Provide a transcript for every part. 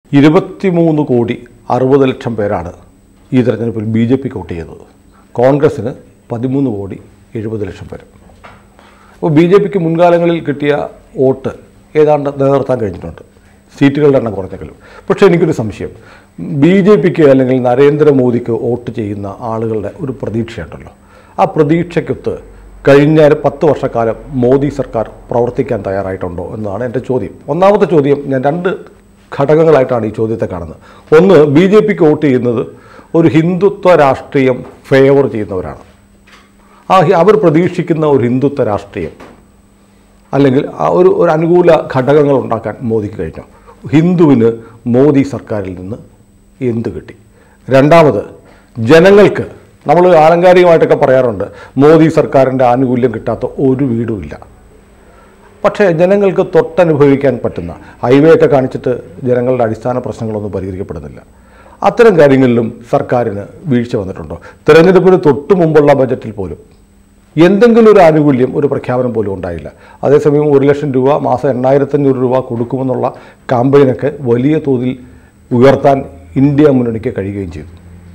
ഇരുപത്തിമൂന്ന് കോടി അറുപത് ലക്ഷം പേരാണ് ഈ തെരഞ്ഞെടുപ്പിൽ ബി ജെ പിക്ക് വോട്ട് ചെയ്തത് കോൺഗ്രസ്സിന് പതിമൂന്ന് കോടി എഴുപത് ലക്ഷം പേര് അപ്പോൾ ബി ജെ പിക്ക് മുൻകാലങ്ങളിൽ കിട്ടിയ വോട്ട് ഏതാണ്ട് നിലനിർത്താൻ കഴിഞ്ഞിട്ടുണ്ട് സീറ്റുകളുടെ എണ്ണം കുറഞ്ഞെങ്കിലും പക്ഷേ എനിക്കൊരു സംശയം ബി ജെ പിക്ക് അല്ലെങ്കിൽ നരേന്ദ്രമോദിക്ക് വോട്ട് ചെയ്യുന്ന ആളുകളുടെ ഒരു പ്രതീക്ഷയുണ്ടല്ലോ ആ പ്രതീക്ഷയ്ക്കൊത്ത് കഴിഞ്ഞ പത്ത് വർഷക്കാലം മോദി സർക്കാർ പ്രവർത്തിക്കാൻ തയ്യാറായിട്ടുണ്ടോ എന്നതാണ് എൻ്റെ ചോദ്യം ഒന്നാമത്തെ ചോദ്യം ഞാൻ രണ്ട് ഘടകങ്ങളായിട്ടാണ് ഈ ചോദ്യത്തെ കാണുന്നത് ഒന്ന് ബി ജെ പിക്ക് വോട്ട് ചെയ്യുന്നത് ഒരു ഹിന്ദുത്വ രാഷ്ട്രീയം ഫേവർ ചെയ്യുന്നവരാണ് ആ ഹി- അവർ പ്രതീക്ഷിക്കുന്ന ഒരു ഹിന്ദുത്വ രാഷ്ട്രീയം അല്ലെങ്കിൽ ആ ഒരു ഒരു അനുകൂല ഘടകങ്ങൾ ഉണ്ടാക്കാൻ മോദിക്ക് കഴിഞ്ഞു ഹിന്ദുവിന് മോദി സർക്കാരിൽ നിന്ന് എന്ത് കിട്ടി രണ്ടാമത് ജനങ്ങൾക്ക് നമ്മൾ ആലങ്കാരികമായിട്ടൊക്കെ പറയാറുണ്ട് മോദി സർക്കാരിൻ്റെ ആനുകൂല്യം കിട്ടാത്ത ഒരു വീടുമില്ല പക്ഷേ ജനങ്ങൾക്ക് തൊട്ടനുഭവിക്കാൻ പറ്റുന്ന ഹൈവേ ഒക്കെ കാണിച്ചിട്ട് ജനങ്ങളുടെ അടിസ്ഥാന പ്രശ്നങ്ങളൊന്നും പരിഹരിക്കപ്പെടുന്നില്ല അത്തരം കാര്യങ്ങളിലും സർക്കാരിന് വീഴ്ച വന്നിട്ടുണ്ടോ തിരഞ്ഞെടുപ്പിന് തൊട്ടു മുമ്പുള്ള ബജറ്റിൽ പോലും എന്തെങ്കിലും ഒരു ആനുകൂല്യം ഒരു പ്രഖ്യാപനം പോലും ഉണ്ടായില്ല അതേസമയം ഒരു ലക്ഷം രൂപ മാസം എണ്ണായിരത്തഞ്ഞൂറ് രൂപ കൊടുക്കുമെന്നുള്ള കാമ്പയിനൊക്കെ വലിയ തോതിൽ ഉയർത്താൻ ഇന്ത്യ മുന്നണിക്ക് കഴിയുകയും ചെയ്തു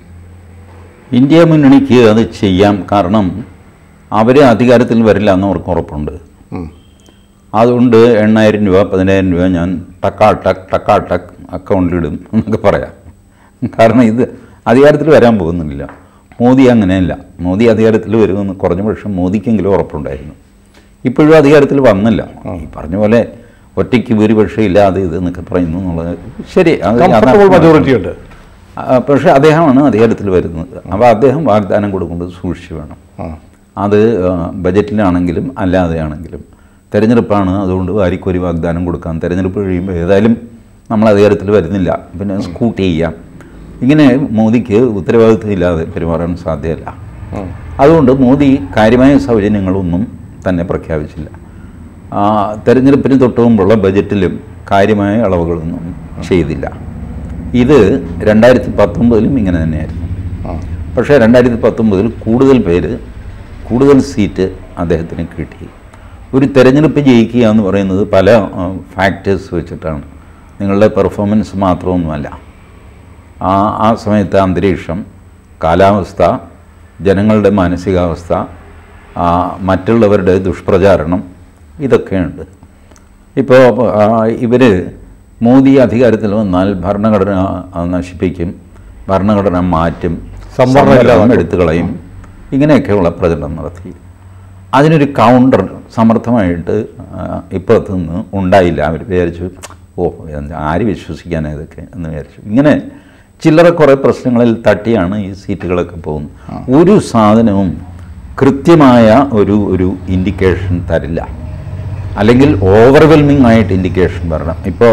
ഇന്ത്യ മുന്നണിക്ക് അത് ചെയ്യാം കാരണം അവർ അധികാരത്തിൽ വരില്ല എന്ന് അവർക്ക് ഉറപ്പുണ്ട് ഉം. അതുകൊണ്ട് എണ്ണായിരം രൂപ പതിനായിരം രൂപ ഞാൻ ടക്കാ ടക്ക് ടക്കാ ടക്ക് അക്കൗണ്ടിലിടും എന്നൊക്കെ പറയാം കാരണം ഇത് അധികാരത്തിൽ വരാൻ പോകുന്നില്ല മോദി അങ്ങനെയല്ല മോദി അധികാരത്തിൽ വരുമെന്ന് കുറഞ്ഞ പക്ഷം മോദിക്കെങ്കിലും ഉറപ്പുണ്ടായിരുന്നു ഇപ്പോഴും അധികാരത്തിൽ വന്നില്ല ഈ പറഞ്ഞ പോലെ ഒറ്റയ്ക്ക് ഭൂരിപക്ഷം ഇല്ലാതെ ഇത് എന്നൊക്കെ പറയുന്നു എന്നുള്ളത് ശരി അത് കംഫർട്ടബിൾ യാഥാർത്ഥ്യമാണ്. മജോറിറ്റി ഉണ്ട് ആ, പക്ഷേ അദ്ദേഹമാണ് അധികാരത്തിൽ വരുന്നത് അപ്പോൾ അദ്ദേഹം വാഗ്ദാനം കൊടുക്കുമ്പോൾ സൂക്ഷിച്ച് വേണം ആ. അത് ആ, ബജറ്റിലാണെങ്കിലും അല്ലാതെയാണെങ്കിലും തെരഞ്ഞെടുപ്പാണ് അതുകൊണ്ട് വാരിക്കോരി വാഗ്ദാനം കൊടുക്കാം തെരഞ്ഞെടുപ്പ് കഴിയുമ്പോൾ ഏതായാലും നമ്മൾ അധികാരത്തിൽ വരുന്നില്ല പിന്നെ സ്കൂട്ട് ചെയ്യാം ഇങ്ങനെ മോദിക്ക് ഉത്തരവാദിത്വം ഇല്ലാതെ പെരുമാറാൻ സാധ്യമല്ല ഉം. അതുകൊണ്ട് മോദി കാര്യമായ സൗജന്യങ്ങളൊന്നും തന്നെ പ്രഖ്യാപിച്ചില്ല ആ, തെരഞ്ഞെടുപ്പിന് തൊട്ട് മുമ്പുള്ള ബജറ്റിലും കാര്യമായ ഇളവുകളൊന്നും ചെയ്തില്ല ഇത് രണ്ടായിരത്തി പത്തൊമ്പതിലും ഇങ്ങനെ തന്നെയായിരുന്നു ആ. പക്ഷേ രണ്ടായിരത്തി പത്തൊമ്പതിൽ കൂടുതൽ പേര് കൂടുതൽ സീറ്റ് അദ്ദേഹത്തിന് കിട്ടി ഒരു തെരഞ്ഞെടുപ്പ് ജയിക്കുക എന്ന് പറയുന്നത് പല ഫാക്ടേഴ്സ് വെച്ചിട്ടാണ് നിങ്ങളുടെ പെർഫോമൻസ് മാത്രമൊന്നുമല്ല ആ ആ സമയത്തെ അന്തരീക്ഷം കാലാവസ്ഥ ജനങ്ങളുടെ മാനസികാവസ്ഥ ആ, മറ്റുള്ളവരുടെ ദുഷ്പ്രചാരണം ഇതൊക്കെയുണ്ട് ഇപ്പോൾ ഇവർ മോദി അധികാരത്തിൽ വന്നാൽ ഭരണഘടന ആ, നശിപ്പിക്കും ഭരണഘടന മാറ്റും സംവരണം സംവരണം ഇല്ലാതാക്കും. എടുത്തു കളയും ഇങ്ങനെയൊക്കെയുള്ള പ്രചരണം നടത്തി അതിനൊരു കൗണ്ടർ സമർത്ഥമായിട്ട് ഇപ്പുറത്ത് നിന്ന് ഉണ്ടായില്ല അവർ വിചാരിച്ചു ഓ എന്താ, ആര് വിശ്വസിക്കാനാ ഇതൊക്കെ എന്ന് വിചാരിച്ചു ഇങ്ങനെ ചില്ലറ കുറേ പ്രശ്നങ്ങളിൽ തട്ടിയാണ് ഈ സീറ്റുകളൊക്കെ പോകുന്നത് ഒരു സാധനവും കൃത്യമായ ഒരു ഒരു ഇൻഡിക്കേഷൻ തരില്ല അല്ലെങ്കിൽ ഓവർവെൽമിംഗ് ആയിട്ട് ഇൻഡിക്കേഷൻ വരണം ഇപ്പോൾ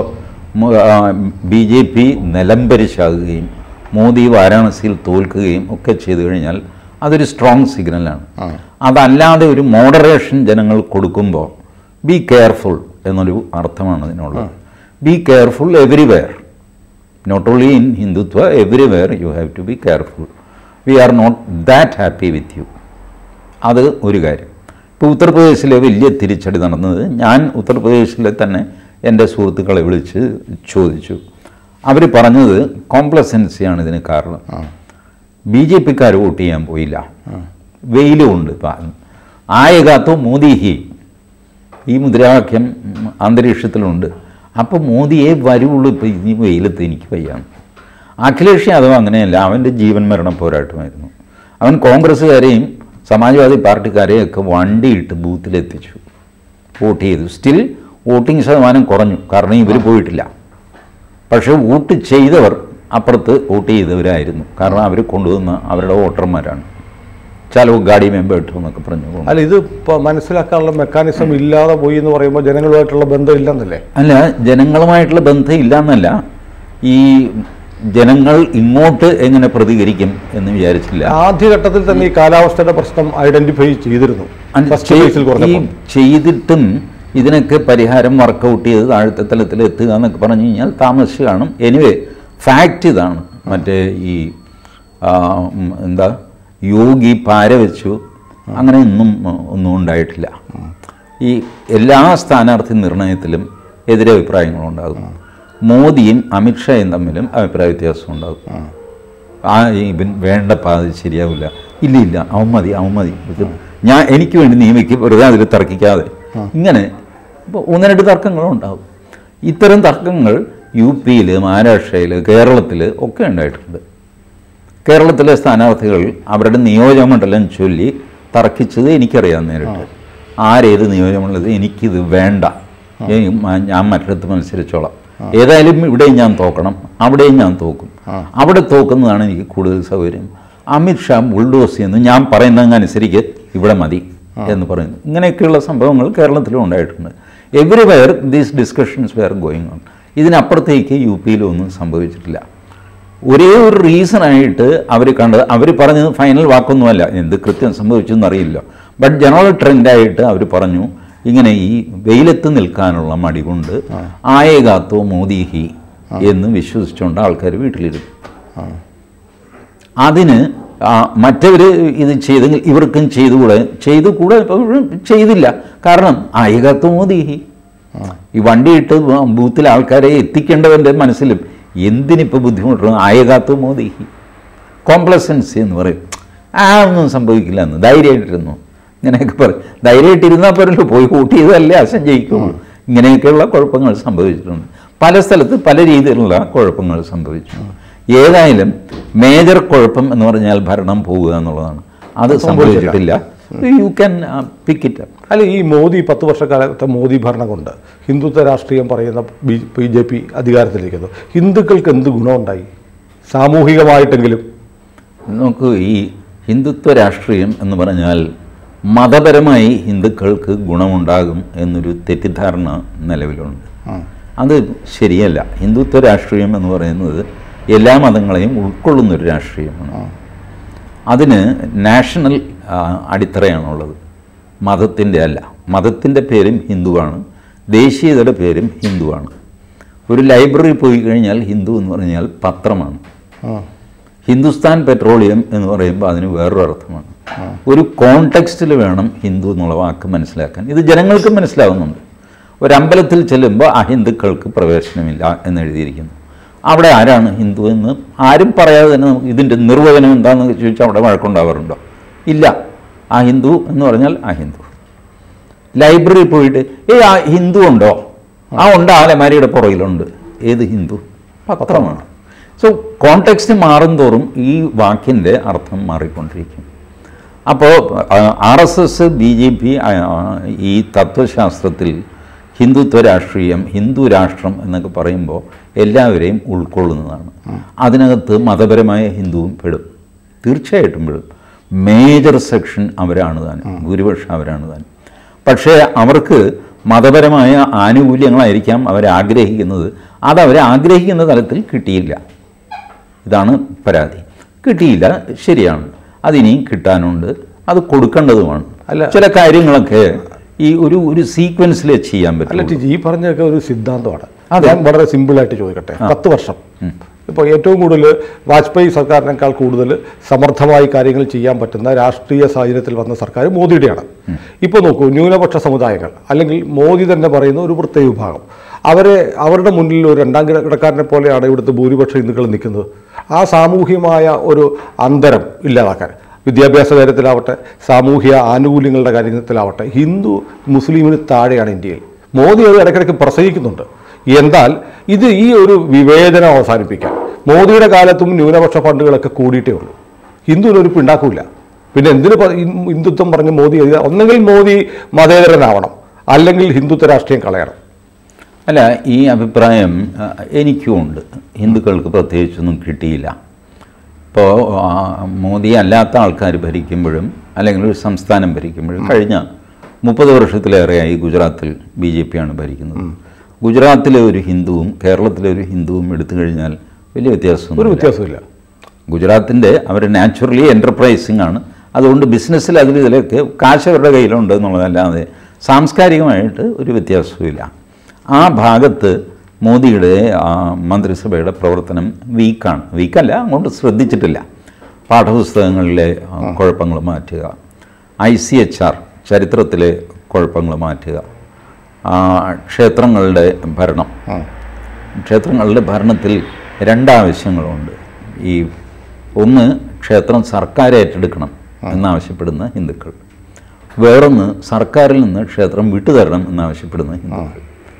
ബി ജെ പി നിലംപരിശാകുകയും മോദി വാരാണസിയിൽ തോൽക്കുകയും ഒക്കെ ചെയ്തു കഴിഞ്ഞാൽ അതൊരു സ്ട്രോങ് സിഗ്നലാണ് അതല്ലാതെ ഒരു മോഡറേഷൻ ജനങ്ങൾ കൊടുക്കുമ്പോൾ ബി കെയർഫുൾ എന്നൊരു അർത്ഥമാണ് ഇതിനുള്ളത് be careful everywhere not only in Hindutva everywhere you have to be careful we are not that happy with you അത് ഒരു കാര്യം ഇപ്പോൾ ഉത്തർപ്രദേശിലെ വലിയ തിരിച്ചടി നടന്നത് ഞാൻ ഉത്തർപ്രദേശിലെ തന്നെ എൻ്റെ സുഹൃത്തുക്കളെ വിളിച്ച് ചോദിച്ചു അവർ പറഞ്ഞത് കോംപ്ലസൻസിയാണ് ഇതിന് കാരണം ബി ജെ പിക്കാർ വോട്ട് ചെയ്യാൻ പോയില്ല വെയിലുമുണ്ട് ഇപ്പം ആയകാത്തോ മോദി ഹി ഈ മുദ്രാവാക്യം ഉം, അന്തരീക്ഷത്തിലുണ്ട് അപ്പോൾ മോദിയെ വരുള്ളൂ ഇപ്പോൾ ഈ വെയിലത്ത് എനിക്ക് വയ്യാണ് അഖിലേഷ് യാദവ് അങ്ങനെയല്ല അവൻ്റെ ജീവൻ മരണ പോരാട്ടമായിരുന്നു അവൻ കോൺഗ്രസ്സുകാരെയും സമാജ്വാദി പാർട്ടിക്കാരെയും ഒക്കെ വണ്ടിയിട്ട് ബൂത്തിലെത്തിച്ചു വോട്ട് ചെയ്തു സ്റ്റിൽ വോട്ടിംഗ് ശതമാനം കുറഞ്ഞു കാരണം ഇവർ പോയിട്ടില്ല പക്ഷേ വോട്ട് ചെയ്തവർ അപ്പുറത്ത് വോട്ട് ചെയ്തവരായിരുന്നു കാരണം അവർ കൊണ്ടുവന്ന അവരുടെ വോട്ടർമാരാണ് ചാലോ ഗാഡി മെമ്പർ ഇട്ടു എന്നൊക്കെ പറഞ്ഞു അല്ല ഇത് ഇപ്പോൾ മനസ്സിലാക്കാനുള്ള മെക്കാനിസം ഇല്ലാതെ പോയി എന്ന് പറയുമ്പോൾ ജനങ്ങളുമായിട്ടുള്ള ബന്ധം ഇല്ലെന്നല്ലേ അല്ല ജനങ്ങളുമായിട്ടുള്ള ബന്ധം ഇല്ല ഈ ജനങ്ങൾ ഇങ്ങോട്ട് എങ്ങനെ പ്രതികരിക്കും എന്ന് വിചാരിച്ചില്ല ആദ്യഘട്ടത്തിൽ തന്നെ ഈ കാലാവസ്ഥയുടെ പ്രശ്നം ഐഡന്റിഫൈ ചെയ്തിരുന്നു അല്ല, ഫസ്റ്റ് ഫേസിൽ ഈ കുറഞ്ഞപ്പോൾ ചെയ്തിട്ടും ഇതിനൊക്കെ പരിഹാരം വർക്കൗട്ട് ചെയ്ത് താഴത്തെ തലത്തിൽ എത്തുക എന്നൊക്കെ പറഞ്ഞു കഴിഞ്ഞാൽ താമസിച്ച് കാണും എനിവേ ഫാക്റ്റ് ഇതാണ് മറ്റേ ഈ ആ, ഉം, എന്താ യോഗി പാര വെച്ചു അങ്ങനെ ഒന്നും ഒന്നും ഉണ്ടായിട്ടില്ല ഈ എല്ലാ സ്ഥാനാർത്ഥി നിർണയത്തിലും എതിരഭിപ്രായങ്ങളുണ്ടാകും മോദിയും അമിത്ഷായും തമ്മിലും അഭിപ്രായ വ്യത്യാസം ഉണ്ടാകും ആ ഇവൻ വേണ്ടപ്പാ അത് ശരിയാവില്ല ഇല്ല ഇല്ല അവൻ മതി അവൻ മതി ഇത് ഞാൻ എനിക്ക് വേണ്ടി നിയമിക്കും വെറുതെ അതിൽ തർക്കിക്കാതെ ഇങ്ങനെ ഇപ്പോൾ ഒന്ന് രണ്ട് തർക്കങ്ങളും ഉണ്ടാകും ഇത്തരം തർക്കങ്ങൾ യു പിയിൽ മഹാരാഷ്ട്രയിൽ കേരളത്തിൽ ഒക്കെ ഉണ്ടായിട്ടുണ്ട് കേരളത്തിലെ സ്ഥാനാർത്ഥികൾ അവരുടെ നിയോജകമണ്ഡലം ചൊല്ലി തർക്കിച്ചത് എനിക്കറിയാം നേരിട്ട് ആരേത് നിയോജകമണ്ഡലത്തിൽ എനിക്കിത് വേണ്ട ഏ, മ- ഞാൻ മറ്റിടത്ത് മത്സരിച്ചോളാം ഏതായാലും ഇവിടെയും ഞാൻ തോക്കണം അവിടെയും ഞാൻ തോക്കും അവിടെ തോക്കുന്നതാണ് എനിക്ക് കൂടുതൽ സൗകര്യം അമിത്ഷാ ബുൾഡോസ് എന്ന് ഞാൻ പറയുന്നതനുസരിച്ച് ഇവിടെ മതി എന്ന് പറയുന്നു ഇങ്ങനെയൊക്കെയുള്ള സംഭവങ്ങൾ കേരളത്തിലും ഉണ്ടായിട്ടുണ്ട് everywhere these discussions were going on ഇതിനപ്പുറത്തേക്ക് യു പിയിലൊന്നും സംഭവിച്ചിട്ടില്ല ഒരേ ഒരു റീസണായിട്ട് അവർ കണ്ടത് അവർ പറഞ്ഞത് ഫൈനൽ വാക്കൊന്നുമല്ല എന്ത് കൃത്യം സംഭവിച്ചു എന്നറിയില്ല ബട്ട് ജനറൽ ട്രെൻഡായിട്ട് അവർ പറഞ്ഞു ഇങ്ങനെ ഈ വെയിലത്ത് നിൽക്കാനുള്ള മടി കൊണ്ട് ആയേകാത്തോ മോദിഹി എന്ന് വിശ്വസിച്ചുകൊണ്ട് ആൾക്കാർ വീട്ടിലിരുന്നു അതിന് മറ്റവർ ഇത് ചെയ്തെങ്കിൽ ഇവർക്കും ചെയ്തുകൂടെ ചെയ്തുകൂടെ ഇപ്പം ചെയ്തില്ല കാരണം ആയികത്ത് മോദിഹി ഈ വണ്ടിയിട്ട് ബൂത്തിൽ ആൾക്കാരെ എത്തിക്കേണ്ടവൻ്റെ മനസ്സിലും എന്തിനിപ്പോൾ ബുദ്ധിമുട്ടണം ആയകാത്ത് മോദിഹി കോംപ്ലസൻസി എന്ന് പറയും ആ ഒന്നും സംഭവിക്കില്ല എന്ന് ധൈര്യമായിട്ടിരുന്നു ഇങ്ങനെയൊക്കെ പറയും ധൈര്യമായിട്ടിരുന്നാൽ പോരല്ലോ പോയി കൂട്ടി ചെയ്തല്ലേ അസം ജയിക്കുള്ളൂ ഇങ്ങനെയൊക്കെയുള്ള കുഴപ്പങ്ങൾ സംഭവിച്ചിട്ടുണ്ട് പല സ്ഥലത്ത് പല രീതിയിലുള്ള കുഴപ്പങ്ങൾ സംഭവിച്ചു ഏതായാലും മേജർ കുഴപ്പം എന്ന് പറഞ്ഞാൽ ഭരണം പോവുക എന്നുള്ളതാണ് അത് സംഭവിച്ചിട്ടില്ല you can pick it up അല്ല ഈ മോദി പത്ത് വർഷക്കാലത്തെ മോദി ഭരണം കൊണ്ട് ഹിന്ദുത്വ രാഷ്ട്രീയം പറയുന്ന ബി ബി ജെ പി അധികാരത്തിലിരിക്കുന്നു ഹിന്ദുക്കൾക്ക് എന്ത് ഗുണമുണ്ടായി സാമൂഹികമായിട്ടെങ്കിലും നമുക്ക് ഈ ഹിന്ദുത്വ രാഷ്ട്രീയം എന്ന് പറഞ്ഞാൽ മതപരമായി ഹിന്ദുക്കൾക്ക് ഗുണമുണ്ടാകും എന്നൊരു തെറ്റിദ്ധാരണ നിലവിലുണ്ട് അത് ശരിയല്ല ഹിന്ദുത്വ രാഷ്ട്രീയം എന്ന് പറയുന്നത് എല്ലാ മതങ്ങളെയും ഉൾക്കൊള്ളുന്നൊരു രാഷ്ട്രീയമാണ് അതിന് നാഷണൽ ആ, അടിത്തറയാണുള്ളത് മതത്തിൻ്റെ അല്ല മതത്തിൻ്റെ പേരും ഹിന്ദുവാണ് ദേശീയതയുടെ പേരും ഹിന്ദുവാണ് ഒരു ലൈബ്രറി പോയി കഴിഞ്ഞാൽ ഹിന്ദു എന്ന് പറഞ്ഞാൽ പത്രമാണ് ഹിന്ദുസ്ഥാൻ പെട്രോളിയം എന്ന് പറയുമ്പോൾ അതിന് വേറൊരു അർത്ഥമാണ് ഒരു കോണ്ടെക്സ്റ്റിൽ വേണം ഹിന്ദു എന്നുള്ള വാക്ക് മനസ്സിലാക്കാൻ ഇത് ജനങ്ങൾക്ക് മനസ്സിലാവുന്നുണ്ട് ഒരു അമ്പലത്തിൽ ചെല്ലുമ്പോൾ അഹിന്ദുക്കൾക്ക് പ്രവേശനമില്ല എന്ന് എഴുതിയിരിക്കുന്നു അവിടെ ആരാണ് ഹിന്ദു എന്ന് ആരും പറയാതെ തന്നെ നമുക്ക് ഇതിൻ്റെ നിർവചനം എന്താണെന്ന് ചോദിച്ചാൽ അവിടെ വഴക്കുണ്ടാവാറുണ്ടോ ഇല്ല ആ ഹിന്ദു എന്ന് പറഞ്ഞാൽ ആ ഹിന്ദു ലൈബ്രറി പോയിട്ട് ഏ ആ ഹിന്ദു ഉണ്ടോ ആ ഉണ്ട് ആ അലമാരിയുടെ പുറകിലുണ്ട് ഏത് ഹിന്ദു പത്രമാണ് സോ കോണ്ടെക്സ്റ്റ് മാറും തോറും ഈ വാക്കിൻ്റെ അർത്ഥം മാറിക്കൊണ്ടിരിക്കും അപ്പോൾ R S S B J P ഈ തത്വശാസ്ത്രത്തിൽ ഹിന്ദുത്വ രാഷ്ട്രീയം ഹിന്ദു രാഷ്ട്രം എന്നൊക്കെ പറയുമ്പോൾ എല്ലാവരെയും ഉൾക്കൊള്ളുന്നതാണ് അതിനകത്ത് മതപരമായ ഹിന്ദുവും പെടും തീർച്ചയായിട്ടും പെടും മേജർ സെക്ഷൻ അവരാണ് താനും ഭൂരിപക്ഷം അവരാണ് താനും പക്ഷേ അവർക്ക് മതപരമായ ആനുകൂല്യങ്ങളായിരിക്കാം അവർ ആഗ്രഹിക്കുന്നത് അത് അവർ ആഗ്രഹിക്കുന്ന തലത്തിൽ കിട്ടിയില്ല ഇതാണ് പരാതി കിട്ടിയില്ല ശരിയാണ് അതിനിയും കിട്ടാനുണ്ട് അത് കൊടുക്കേണ്ടതുമാണ് അല്ല. ചില കാര്യങ്ങളൊക്കെ ഈ ഒരു ഒരു സീക്വൻസിൽ ചെയ്യാൻ അല്ല പറ്റും ടിജി ഈ പറഞ്ഞതൊക്കെ ഒരു സിദ്ധാന്തമാണ് അതെ. ഞാൻ വളരെ സിമ്പിളായിട്ട് ചോദിക്കട്ടെ പത്ത് വർഷം ഇപ്പോൾ ഏറ്റവും കൂടുതൽ വാജ്പേയി സർക്കാരിനേക്കാൾ കൂടുതൽ സമർത്ഥമായി കാര്യങ്ങൾ ചെയ്യാൻ പറ്റുന്ന രാഷ്ട്രീയ സാഹചര്യത്തിൽ വന്ന സർക്കാർ മോദിയുടെയാണ് ഇപ്പോൾ നോക്കൂ ന്യൂനപക്ഷ സമുദായങ്ങൾ അല്ലെങ്കിൽ മോദി തന്നെ പറയുന്ന ഒരു പ്രത്യേക വിഭാഗം അവരെ അവരുടെ മുന്നിൽ ഒരു രണ്ടാം കിടക്കാരനെ പോലെയാണ് ഇവിടുത്തെ ഭൂരിപക്ഷ ഹിന്ദുക്കൾ നിൽക്കുന്നത് ആ സാമൂഹികമായ ഒരു അന്തരം ഇല്ലാതാക്കാൻ വിദ്യാഭ്യാസ കാര്യത്തിലാവട്ടെ സാമൂഹ്യ ആനുകൂല്യങ്ങളുടെ കാര്യത്തിലാവട്ടെ ഹിന്ദു മുസ്ലിമിന് താഴെയാണ് ഇന്ത്യയിൽ മോദി അത് ഇടയ്ക്കിടയ്ക്ക് പ്രസംഗിക്കുന്നുണ്ട് എന്നാൽ ഇത് ഈ ഒരു വിവേചനം അവസാനിപ്പിക്കാൻ മോദിയുടെ കാലത്തും ന്യൂനപക്ഷ ഫണ്ടുകളൊക്കെ കൂടിയിട്ടേ ഉള്ളൂ ഹിന്ദുവിനൊരു പിണ്ടാക്കൂല പിന്നെ എന്തിനു പ- ഹിന്ദു- ഹിന്ദുത്വം പറഞ്ഞ് മോദി എഴുതുക? ഒന്നെങ്കിൽ മോദി മതേതരനാവണം അല്ലെങ്കിൽ ഹിന്ദുത്വ രാഷ്ട്രീയം കളയണം അല്ല ഈ അഭിപ്രായം ആ, എനിക്കും ഉണ്ട് ഹിന്ദുക്കൾക്ക് പ്രത്യേകിച്ചൊന്നും കിട്ടിയില്ല ഇപ്പോൾ മോദി അല്ലാത്ത ആൾക്കാർ ഭരിക്കുമ്പോഴും അല്ലെങ്കിൽ ഒരു സംസ്ഥാനം ഭരിക്കുമ്പോഴും കഴിഞ്ഞ മുപ്പത് വർഷത്തിലേറെയായി ഗുജറാത്തിൽ ബി ജെ പിയാണ് ഭരിക്കുന്നത് ഗുജറാത്തിലെ ഒരു ഹിന്ദുവും കേരളത്തിലെ ഒരു ഹിന്ദുവും എടുത്തു കഴിഞ്ഞാൽ വലിയ ഒരു വ്യത്യാസമൊന്നുമില്ല വ്യത്യാസമില്ല ഗുജറാത്തിൻ്റെ അവർ നാച്ചുറലി എൻ്റർപ്രൈസിങ് ആണ് അതുകൊണ്ട് ബിസിനസ്സിൽ അതിൽ ഇതിലൊക്കെ കാശ് അവരുടെ കയ്യിലുണ്ട് എന്നുള്ളതല്ലാതെ സാംസ്കാരികമായിട്ട് ഒരു വ്യത്യാസവുമില്ല ആ ഭാഗത്ത് മോദിയുടെ ആ, മന്ത്രിസഭയുടെ പ്രവർത്തനം വീക്കാണ് വീക്കല്ല അങ്ങോട്ട് ശ്രദ്ധിച്ചിട്ടില്ല പാഠപുസ്തകങ്ങളിലെ ആ, കുഴപ്പങ്ങൾ മാറ്റുക ഐ സി എച്ച് ആർ ചരിത്രത്തിലെ കുഴപ്പങ്ങൾ മാറ്റുക ആ, ക്ഷേത്രങ്ങളുടെ ഭരണം ക്ഷേത്രങ്ങളുടെ ഭരണത്തിൽ രണ്ടാവശ്യങ്ങളുണ്ട് ഈ ഒന്ന് ക്ഷേത്രം സർക്കാർ ഏറ്റെടുക്കണം എന്നാവശ്യപ്പെടുന്ന ഹിന്ദുക്കൾ വേറൊന്ന് സർക്കാരിൽ നിന്ന് ക്ഷേത്രം വിട്ടുതരണം എന്നാവശ്യപ്പെടുന്ന ഹിന്ദുക്കൾ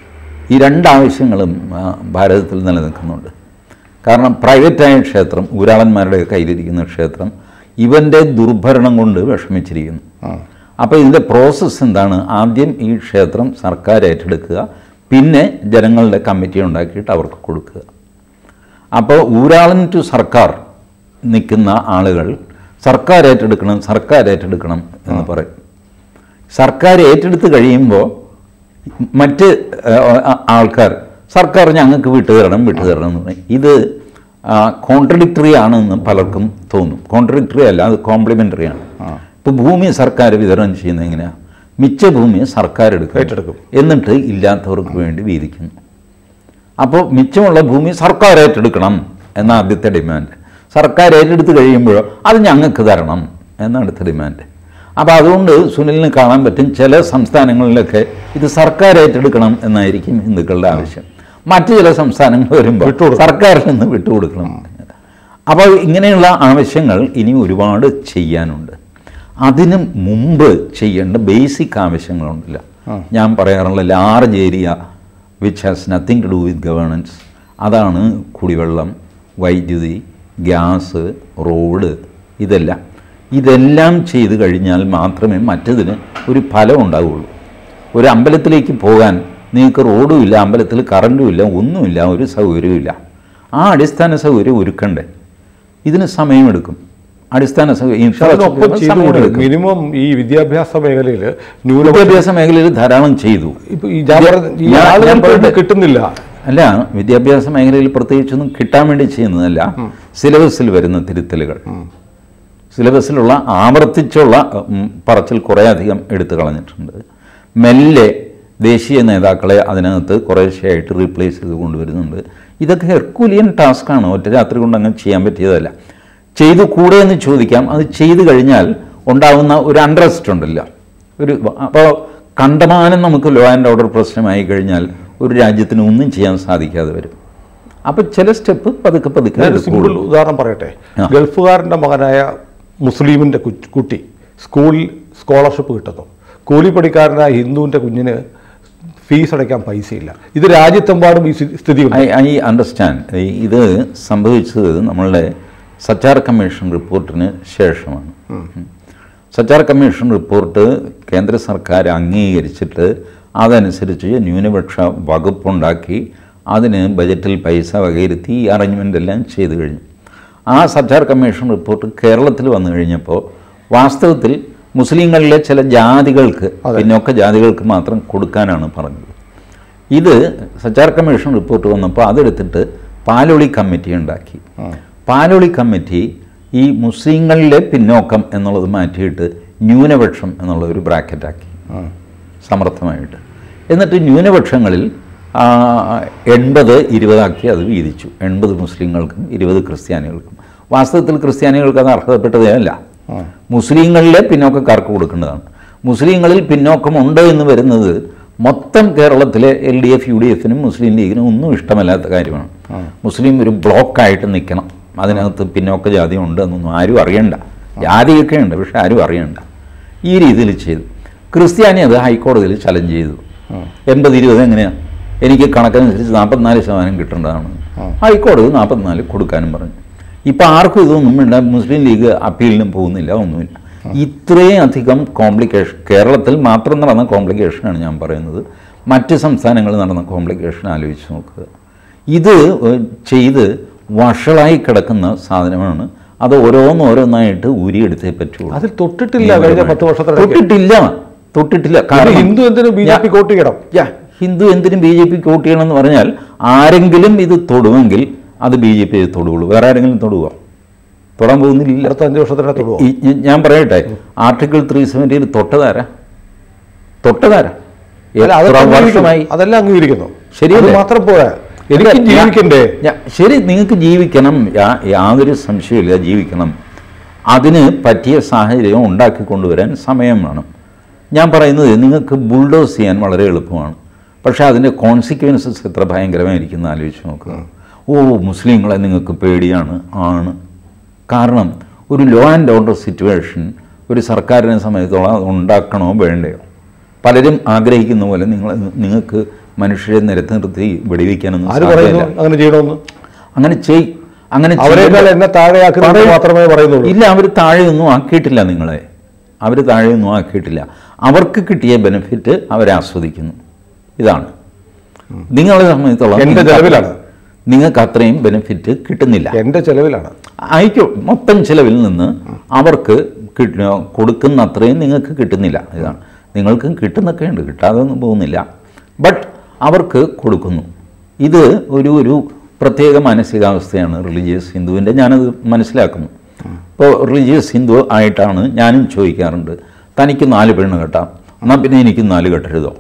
ഈ രണ്ടാവശ്യങ്ങളും ആ, ഭാരതത്തിൽ നിലനിൽക്കുന്നുണ്ട് കാരണം പ്രൈവറ്റായ ക്ഷേത്രം ഊരാളന്മാരുടെ കയ്യിലിരിക്കുന്ന ക്ഷേത്രം ഇവൻ്റെ ദുർഭരണം കൊണ്ട് വിഷമിച്ചിരിക്കുന്നു അപ്പോൾ ഇതിൻ്റെ പ്രോസസ്സ് എന്താണ് ആദ്യം ഈ ക്ഷേത്രം സർക്കാർ ഏറ്റെടുക്കുക പിന്നെ ജനങ്ങളുടെ കമ്മിറ്റി ഉണ്ടാക്കിയിട്ട് അവർക്ക് കൊടുക്കുക അപ്പോൾ ഊരാളൻ ടു സർക്കാർ നിൽക്കുന്ന ആളുകൾ സർക്കാർ ഏറ്റെടുക്കണം സർക്കാർ ഏറ്റെടുക്കണം എന്ന് പറയും സർക്കാർ ഏറ്റെടുത്ത് കഴിയുമ്പോൾ മറ്റ് ആ, ആൾക്കാർ സർക്കാർ ഞങ്ങൾക്ക് വിട്ടുതരണം വിട്ടുതരണം എന്ന് പറയും ഇത് കോൺട്രഡിക്ടറി ആണെന്ന് പലർക്കും തോന്നും കോൺട്രഡിക്ടറി അല്ല അത് കോംപ്ലിമെൻ്ററി ആണ് ഇപ്പോൾ ഭൂമി സർക്കാർ വിതരണം ചെയ്യുന്നത് എങ്ങനെയാണ് മിച്ച ഭൂമി സർക്കാർ എടുക്കും ഏറ്റെടുക്കും. എന്നിട്ട് ഇല്ലാത്തവർക്ക് വേണ്ടി വീതിക്കുന്നു അപ്പോൾ മിച്ചമുള്ള ഭൂമി സർക്കാർ ഏറ്റെടുക്കണം എന്ന ആദ്യത്തെ ഡിമാൻഡ് സർക്കാർ ഏറ്റെടുത്ത് കഴിയുമ്പോഴോ അത് ഞങ്ങൾക്ക് തരണം എന്ന അടുത്ത ഡിമാൻഡ് അപ്പോൾ അതുകൊണ്ട് സുനിലിന് കാണാൻ പറ്റും ചില സംസ്ഥാനങ്ങളിലൊക്കെ ഇത് സർക്കാർ ഏറ്റെടുക്കണം എന്നായിരിക്കും ഹിന്ദുക്കളുടെ ആവശ്യം മറ്റു ചില സംസ്ഥാനങ്ങൾ വരുമ്പോൾ വിട്ടുകൊടുക്കണം. സർക്കാരിൽ നിന്ന് വിട്ടുകൊടുക്കണം അപ്പോൾ ഇങ്ങനെയുള്ള ആവശ്യങ്ങൾ ഇനി ഒരുപാട് ചെയ്യാനുണ്ട് അതിന് മുമ്പ് ചെയ്യേണ്ട ബേസിക് ആവശ്യങ്ങളുണ്ടല്ലോ ഞാൻ പറയാറുള്ള large area which has nothing to do with governance അതാണ് കുടിവെള്ളം വൈദ്യുതി ഗ്യാസ് റോഡ് ഇതെല്ലാം ഇതെല്ലാം ചെയ്തു കഴിഞ്ഞാൽ മാത്രമേ മറ്റതിന് ഒരു ഫലം ഉണ്ടാവുകയുള്ളൂ ഒരു അമ്പലത്തിലേക്ക് പോകാൻ നിങ്ങൾക്ക് റോഡും ഇല്ല അമ്പലത്തിൽ കറണ്ടും ഇല്ല ഒന്നുമില്ല ഒരു സൗകര്യവും ഇല്ല ആ അടിസ്ഥാന സൗകര്യം ഒരുക്കണ്ടേ ഇതിന് സമയമെടുക്കും അടിസ്ഥാന സൗകര്യം അതിനൊപ്പം infrastructure ചെയ്തുകൊണ്ട് സമയമെടുക്കും മിനിമം ഈ വിദ്യാഭ്യാസ മേഖലയിൽ ന്യൂനപക്ഷ വിദ്യാഭ്യാസ മേഖലയിൽ ധാരാളം ചെയ്തു ഇപ്പൊ ഈ ഞാൻ പറഞ്ഞ- ഈ ഞാൻ- ഞാൻ ആളുകൾക്ക് പറയട്ടെ. ഇത് കിട്ടുന്നില്ല അല്ല വിദ്യാഭ്യാസ മേഖലയിൽ പ്രത്യേകിച്ചൊന്നും കിട്ടാൻ വേണ്ടി ചെയ്യുന്നതല്ല സിലബസിൽ വരുന്ന തിരുത്തലുകൾ സിലബസിലുള്ള ആവർത്തിച്ചുള്ള ഉം, പറച്ചിൽ കുറേയധികം എടുത്തു കളഞ്ഞിട്ടുണ്ട് മെല്ലെ ദേശീയ നേതാക്കളെ അതിനകത്ത് കുറേശ്ശെയായിട്ട് റീപ്ലേസ് ചെയ്ത് കൊണ്ടുവരുന്നുണ്ട് ഇതൊക്കെ ഹെർക്കുലിയൻ ടാസ്ക്കാണ് ഒറ്റ രാത്രി കൊണ്ട് അങ്ങനെ ചെയ്യാൻ പറ്റിയതല്ല ചെയ്തു കൂടെ എന്ന് ചോദിക്കാം അത് ചെയ്തു കഴിഞ്ഞാൽ ഉണ്ടാകുന്ന ഒരു അൺട്രസ്റ്റ് ഉണ്ടല്ലോ ഒരു അപ്പോൾ കണ്ടമാനം നമുക്ക് ലോ ആൻഡ് ഓർഡർ പ്രശ്നമായി കഴിഞ്ഞാൽ ഒരു രാജ്യത്തിന് ഒന്നും ചെയ്യാൻ സാധിക്കാതെ വരും അപ്പോൾ ചില സ്റ്റെപ്പ് പതുക്കെ പതുക്കെ ഞാൻ എടുക്കുകയുള്ളൂ. സിമ്പിൾ ഉദാഹരണം പറയട്ടെ ആ. ഗൾഫുകാരൻ്റെ മകനായ മുസ്ലിമിൻ്റെ കു- കുട്ടി സ്കൂളിൽ സ്കോളർഷിപ്പ് കിട്ടുന്നു കൂലിപ്പണിക്കാരനായ ഹിന്ദുവിൻ്റെ കുഞ്ഞിന് ഫീസ് അടയ്ക്കാൻ പൈസയില്ല ഇത് രാജ്യത്തെമ്പാടും ഈ സ്ഥി- സ്ഥിതിയുണ്ട് ഐ ഐ അണ്ടർസ്റ്റാൻഡ് ഇത് സംഭവിച്ചത് നമ്മളുടെ സച്ചാർ കമ്മീഷൻ റിപ്പോർട്ടിന് ശേഷമാണ് സച്ചാർ കമ്മീഷൻ റിപ്പോർട്ട് കേന്ദ്ര സർക്കാർ അംഗീകരിച്ചിട്ട് അതനുസരിച്ച് ന്യൂനപക്ഷ വകുപ്പുണ്ടാക്കി അതിന് ബജറ്റിൽ പൈസ വകയിരുത്തി ഈ അറേഞ്ച്മെൻ്റ് എല്ലാം ചെയ്തു കഴിഞ്ഞു ആ സച്ചാർ കമ്മീഷൻ റിപ്പോർട്ട് കേരളത്തിൽ വന്നു കഴിഞ്ഞപ്പോൾ വാസ്തവത്തിൽ മുസ്ലിങ്ങളിലെ ചില ജാതികൾക്ക് പിന്നോക്ക ജാതികൾക്ക് മാത്രം കൊടുക്കാനാണ് പറഞ്ഞത് ഇത് സച്ചാർ കമ്മീഷൻ റിപ്പോർട്ട് വന്നപ്പോൾ അതെടുത്തിട്ട് പാലോളി കമ്മിറ്റി ഉണ്ടാക്കി പാലോളി കമ്മിറ്റി ഈ മുസ്ലിങ്ങളിലെ പിന്നോക്കം എന്നുള്ളത് മാറ്റിയിട്ട് ന്യൂനപക്ഷം എന്നുള്ള ഒരു ബ്രാക്കറ്റാക്കി സമർത്ഥമായിട്ട് എന്നിട്ട് ന്യൂനപക്ഷങ്ങളിൽ ആ, എൺപത് ഇരുപതാക്കി അത് വീതിച്ചു എൺപത് മുസ്ലിങ്ങൾക്കും ഇരുപത് ക്രിസ്ത്യാനികൾക്കും വാസ്തവത്തിൽ ക്രിസ്ത്യാനികൾക്ക് അത് അർഹതപ്പെട്ടതേ അല്ല മുസ്ലിങ്ങളിലെ പിന്നോക്കക്കാർക്ക് കൊടുക്കേണ്ടതാണ് മുസ്ലിങ്ങളിൽ പിന്നോക്കമുണ്ട് എന്ന് വരുന്നത് മൊത്തം കേരളത്തിലെ L D F U D എഫിനും മുസ്ലിം ലീഗിനും ഒന്നും ഇഷ്ടമല്ലാത്ത കാര്യമാണ് മുസ്ലിം ഒരു ബ്ലോക്കായിട്ട് നിൽക്കണം അതിനകത്ത് പിന്നോക്ക ജാതി ഉണ്ട് എന്നൊന്നും ആരും അറിയണ്ട ജാതിയൊക്കെ ഉണ്ട് പക്ഷെ ആരും അറിയണ്ട ഈ രീതിയിൽ ചെയ്തു ക്രിസ്ത്യാനി അത് ഹൈക്കോടതിയിൽ ചലഞ്ച് ചെയ്തു എൺപത് ഇരുപത് എങ്ങനെയാണ് എനിക്ക് കണക്കനുസരിച്ച് നാൽപ്പത്തിനാല് ശതമാനം കിട്ടേണ്ടതാണ് ഹൈക്കോടതി നാൽപ്പത്തിനാല് കൊടുക്കാനും പറഞ്ഞു ഇപ്പം ആർക്കും ഇതൊന്നും വേണ്ട മുസ്ലിം ലീഗ് അപ്പീലിനും പോകുന്നില്ല ഒന്നുമില്ല ഇത്രയും അധികം കോംപ്ലിക്കേഷൻ കേരളത്തിൽ മാത്രം നടന്ന കോംപ്ലിക്കേഷനാണ് ഞാൻ പറയുന്നത് മറ്റ് സംസ്ഥാനങ്ങളിൽ നടന്ന കോംപ്ലിക്കേഷൻ ആലോചിച്ച് നോക്കുക ഇത് ഏഹ്, ചെയ്ത് വഷളായി കിടക്കുന്ന സാധനമാണ് അത് ഓരോന്നോരോന്നായിട്ട് ഊരിയെടുത്തേ പറ്റുള്ളൂ അതിൽ തൊട്ടിട്ടില്ല കഴിഞ്ഞ പത്ത് വർഷത്തിനിടയ്ക്ക് തൊട്ടിട്ടില്ല തൊട്ടിട്ടില്ല ഇത് കാരണം ഹിന്ദു എന്തിനു ബി ജെ പി കോട്ട് ചെയ്യണം യാ, ഹിന്ദു എന്തിനും ബി ജെ പിക്ക് വോട്ട് ചെയ്യണമെന്ന് പറഞ്ഞാൽ ആരെങ്കിലും ഇത് തൊടുമെങ്കിൽ അത് ബി ജെ പി തൊടുകയുള്ളൂ വേറെ ആരെങ്കിലും തൊടുക തൊടാൻ പോകുന്നില്ല അടുത്ത അഞ്ച് വർഷത്തിനെ തൊടുവോ ഈ- ഈ- ഞാൻ പറയട്ടെ ആർട്ടിക്കിൾ ത്രീ സെവൻറ്റിയിൽ തൊട്ടതാരാ തൊട്ടതാരാ അല്ല, എത്ര അതൊക്കെ അംഗീകരിക്കുന്നു. വർഷമായി അതെല്ലാം അംഗീകരിക്കുന്നു ശരിയല്ലേ? അത് മാത്രം പോരാ എനിക്ക് അല്ല, ഞാൻ- ജീവിക്കണ്ടേ ഞാ- ശരി നിങ്ങൾക്ക് ജീവിക്കണം യാ- യാതൊരു സംശയമില്ല ജീവിക്കണം അതിന് പറ്റിയ സാഹചര്യം ഉണ്ടാക്കി കൊണ്ടുവരാൻ സമയം വേണം ഞാൻ പറയുന്നത് നിങ്ങൾക്ക് ബുൾഡോസ് ചെയ്യാൻ വളരെ എളുപ്പമാണ് പക്ഷേ അതിൻ്റെ കോൺസിക്വൻസസ് എത്ര ഭയങ്കരമായിരിക്കും ആലോചിച്ച് നോക്കുക ഓ മുസ്ലിങ്ങളെ നിങ്ങൾക്ക് പേടിയാണ് ആണ് കാരണം ഒരു ലോ ആൻഡ് ഓർഡർ സിറ്റുവേഷൻ ഒരു സർക്കാരിനെ സംബന്ധിച്ചോളം അത് ഉണ്ടാക്കണോ വേണ്ടയോ പലരും ആഗ്രഹിക്കുന്ന പോലെ നിങ്ങൾ നിങ്ങൾക്ക് മനുഷ്യരെ നിരത്തി നിർത്തി വെടിവെക്കാനൊന്നും ആര് പറയുന്നു സാധ്യമല്ല അങ്ങനെ ചെയ്യണമെന്ന് അങ്ങനെ ചെയ് അങ്ങനെ അവരെക്കാൾ ചെയ്യേണ്ട- എന്നെ താഴെയാക്കുന്നത് പറയും. മാത്രമേ പറയുന്നുള്ളൂ ഇല്ല അവർ താഴെയൊന്നും ആക്കിയിട്ടില്ല നിങ്ങളെ അവർ താഴെയൊന്നും ആക്കിയിട്ടില്ല അവർക്ക് കിട്ടിയ ബെനിഫിറ്റ് അവരെ ആസ്വദിക്കുന്നു ഇതാണ് നിങ്ങളെ സംബന്ധിച്ചോളം എൻ്റെ നിങ്ങൾക്ക് ചെലവിലാണ്. നിങ്ങൾക്ക് അത്രയും ബെനിഫിറ്റ് കിട്ടുന്നില്ല എൻ്റെ ചെലവിലാണ് അയക്കോ മൊത്തം ചിലവിൽ നിന്ന് അവർക്ക് കിട്ട കൊടുക്കുന്ന അത്രയും നിങ്ങൾക്ക് കിട്ടുന്നില്ല ഇതാണ് നിങ്ങൾക്ക് കിട്ടുന്നൊക്കെ ഉണ്ട് കിട്ടാതെ ഒന്നും പോകുന്നില്ല ബട്ട് അവർക്ക് കൊടുക്കുന്നു ഇത് ഒരു ഒരു പ്രത്യേക മാനസികാവസ്ഥയാണ് റിലീജിയസ് ഹിന്ദുവിൻ്റെ ഞാനത് മനസ്സിലാക്കുന്നു ഇപ്പോൾ റിലീജിയസ് ഹിന്ദു ആയിട്ടാണ് ഞാനും ചോദിക്കാറുണ്ട് തനിക്ക് നാല് പെണ്ണ് കെട്ടാം എന്നാൽ പിന്നെ എനിക്ക് നാല് കെട്ടരുതോ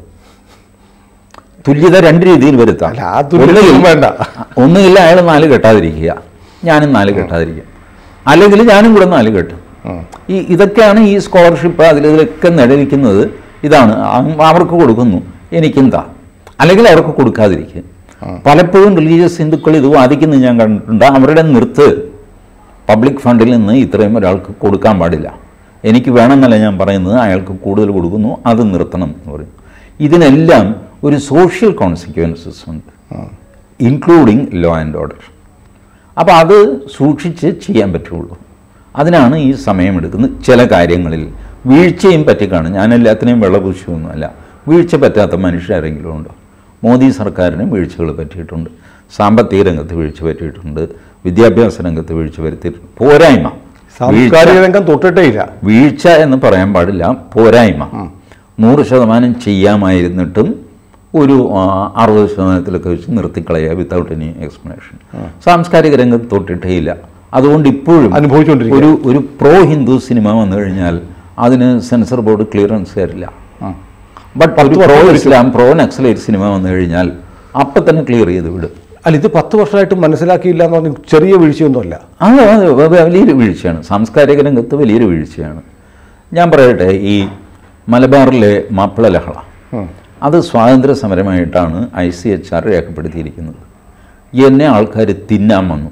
തുല്യത രണ്ട് രീതിയിൽ വരുത്താം അല്ല, ആ തുല്യത ഒന്നുകിൽ- വേണ്ട. ഒന്നുകിൽ അയാൾ നാല് കെട്ടാതിരിക്കുക ഞാനും നാല് കെട്ടാതിരിക്കുക അല്ലെങ്കിൽ ഞാനും കൂടെ നാല് കെട്ടും ഈ ഇതൊക്കെയാണ് ഈ സ്കോളർഷിപ്പ് അതിൽ ഇതിലൊക്കെ നിഴലിക്കുന്നത് ഇതാണ് അ- അവർക്ക് കൊടുക്കുന്നു എനിക്കെന്താ അല്ലെങ്കിൽ അവർക്ക് കൊടുക്കാതിരിക്കുക പലപ്പോഴും റിലീജിയസ് ഹിന്ദുക്കൾ ഇത് വാദിക്കുന്നത് ഞാൻ കണ്ടിട്ടുണ്ട് അവരുടെ നിർത്ത് പബ്ലിക് ഫണ്ടിൽ നിന്ന് ഇത്രയും ഒരാൾക്ക് കൊടുക്കാൻ പാടില്ല എനിക്ക് വേണമെന്നല്ല ഞാൻ പറയുന്നത് അയാൾക്ക് കൂടുതൽ കൊടുക്കുന്നു അത് നിർത്തണം എന്ന് പറയും ഇതിനെല്ലാം ഒരു സോഷ്യൽ കോൺസിക്വൻസസ് ഉണ്ട് ഇൻക്ലൂഡിങ് ലോ ആൻഡ് ഓർഡർ അപ്പോൾ അത് സൂക്ഷിച്ച് ചെയ്യാൻ പറ്റുള്ളൂ അതിനാണ് ഈ സമയമെടുക്കുന്നത് ചില കാര്യങ്ങളിൽ വീഴ്ചയും പറ്റിക്കാണ് ഞാൻ എല്ലാത്തിനെയും വെള്ളപൂശിയൊന്നുമല്ല വീഴ്ച പറ്റാത്ത മനുഷ്യരെങ്കിലും ഉണ്ടോ മോദി സർക്കാരിന് വീഴ്ചകൾ പറ്റിയിട്ടുണ്ട് സാമ്പത്തിക രംഗത്ത് വീഴ്ച പറ്റിയിട്ടുണ്ട് വിദ്യാഭ്യാസ രംഗത്ത് വീഴ്ച വരുത്തിയിട്ടുണ്ട് പോരായ്മ സാംസ്കാരിക രംഗം തൊട്ടിട്ടേ ഇല്ല വീഴ്ച എന്ന് പറയാൻ പാടില്ല പോരായ്മ നൂറ് ശതമാനം ചെയ്യാമായിരുന്നിട്ടും ഒരു ആ, അറുപത് ശതമാനത്തിലൊക്കെ വെച്ച് നിർത്തിക്കളയുക വിത്തൗട്ട് എനി എക്സ്പ്ലനേഷൻ സാംസ്കാരിക രംഗത്ത് തൊട്ടിട്ടേ ഇല്ല അതുകൊണ്ട് ഇപ്പോഴും അനുഭവിച്ചുകൊണ്ടിരിക്കുക ഒരു ഒരു പ്രോ ഹിന്ദു സിനിമ വന്നു കഴിഞ്ഞാൽ അതിന് സെൻസർ ബോർഡ് ക്ലിയറൻസ് തരില്ല ബട്ട് ഒരു pro Islam pro Naxalite cinema വന്നു കഴിഞ്ഞാൽ അപ്പം തന്നെ ക്ലിയർ ചെയ്ത് വിടും അല്ല ഇത് പത്ത് വർഷമായിട്ട് മനസ്സിലാക്കിയില്ല എന്ന് പറഞ്ഞാൽ ചെറിയ വീഴ്ചയൊന്നുമല്ല അത് അത് വ- വലിയൊരു വീഴ്ചയാണ് സാംസ്കാരിക രംഗത്ത് വലിയൊരു വീഴ്ചയാണ് ഞാൻ പറയട്ടെ ഈ മലബാറിലെ മാപ്പിള ലഹള അത് സ്വാതന്ത്ര്യ സമരമായിട്ടാണ് ഐ സി എച്ച് ആർ രേഖപ്പെടുത്തിയിരിക്കുന്നത് എന്നെ ആൾക്കാർ തിന്നാൻ വന്നു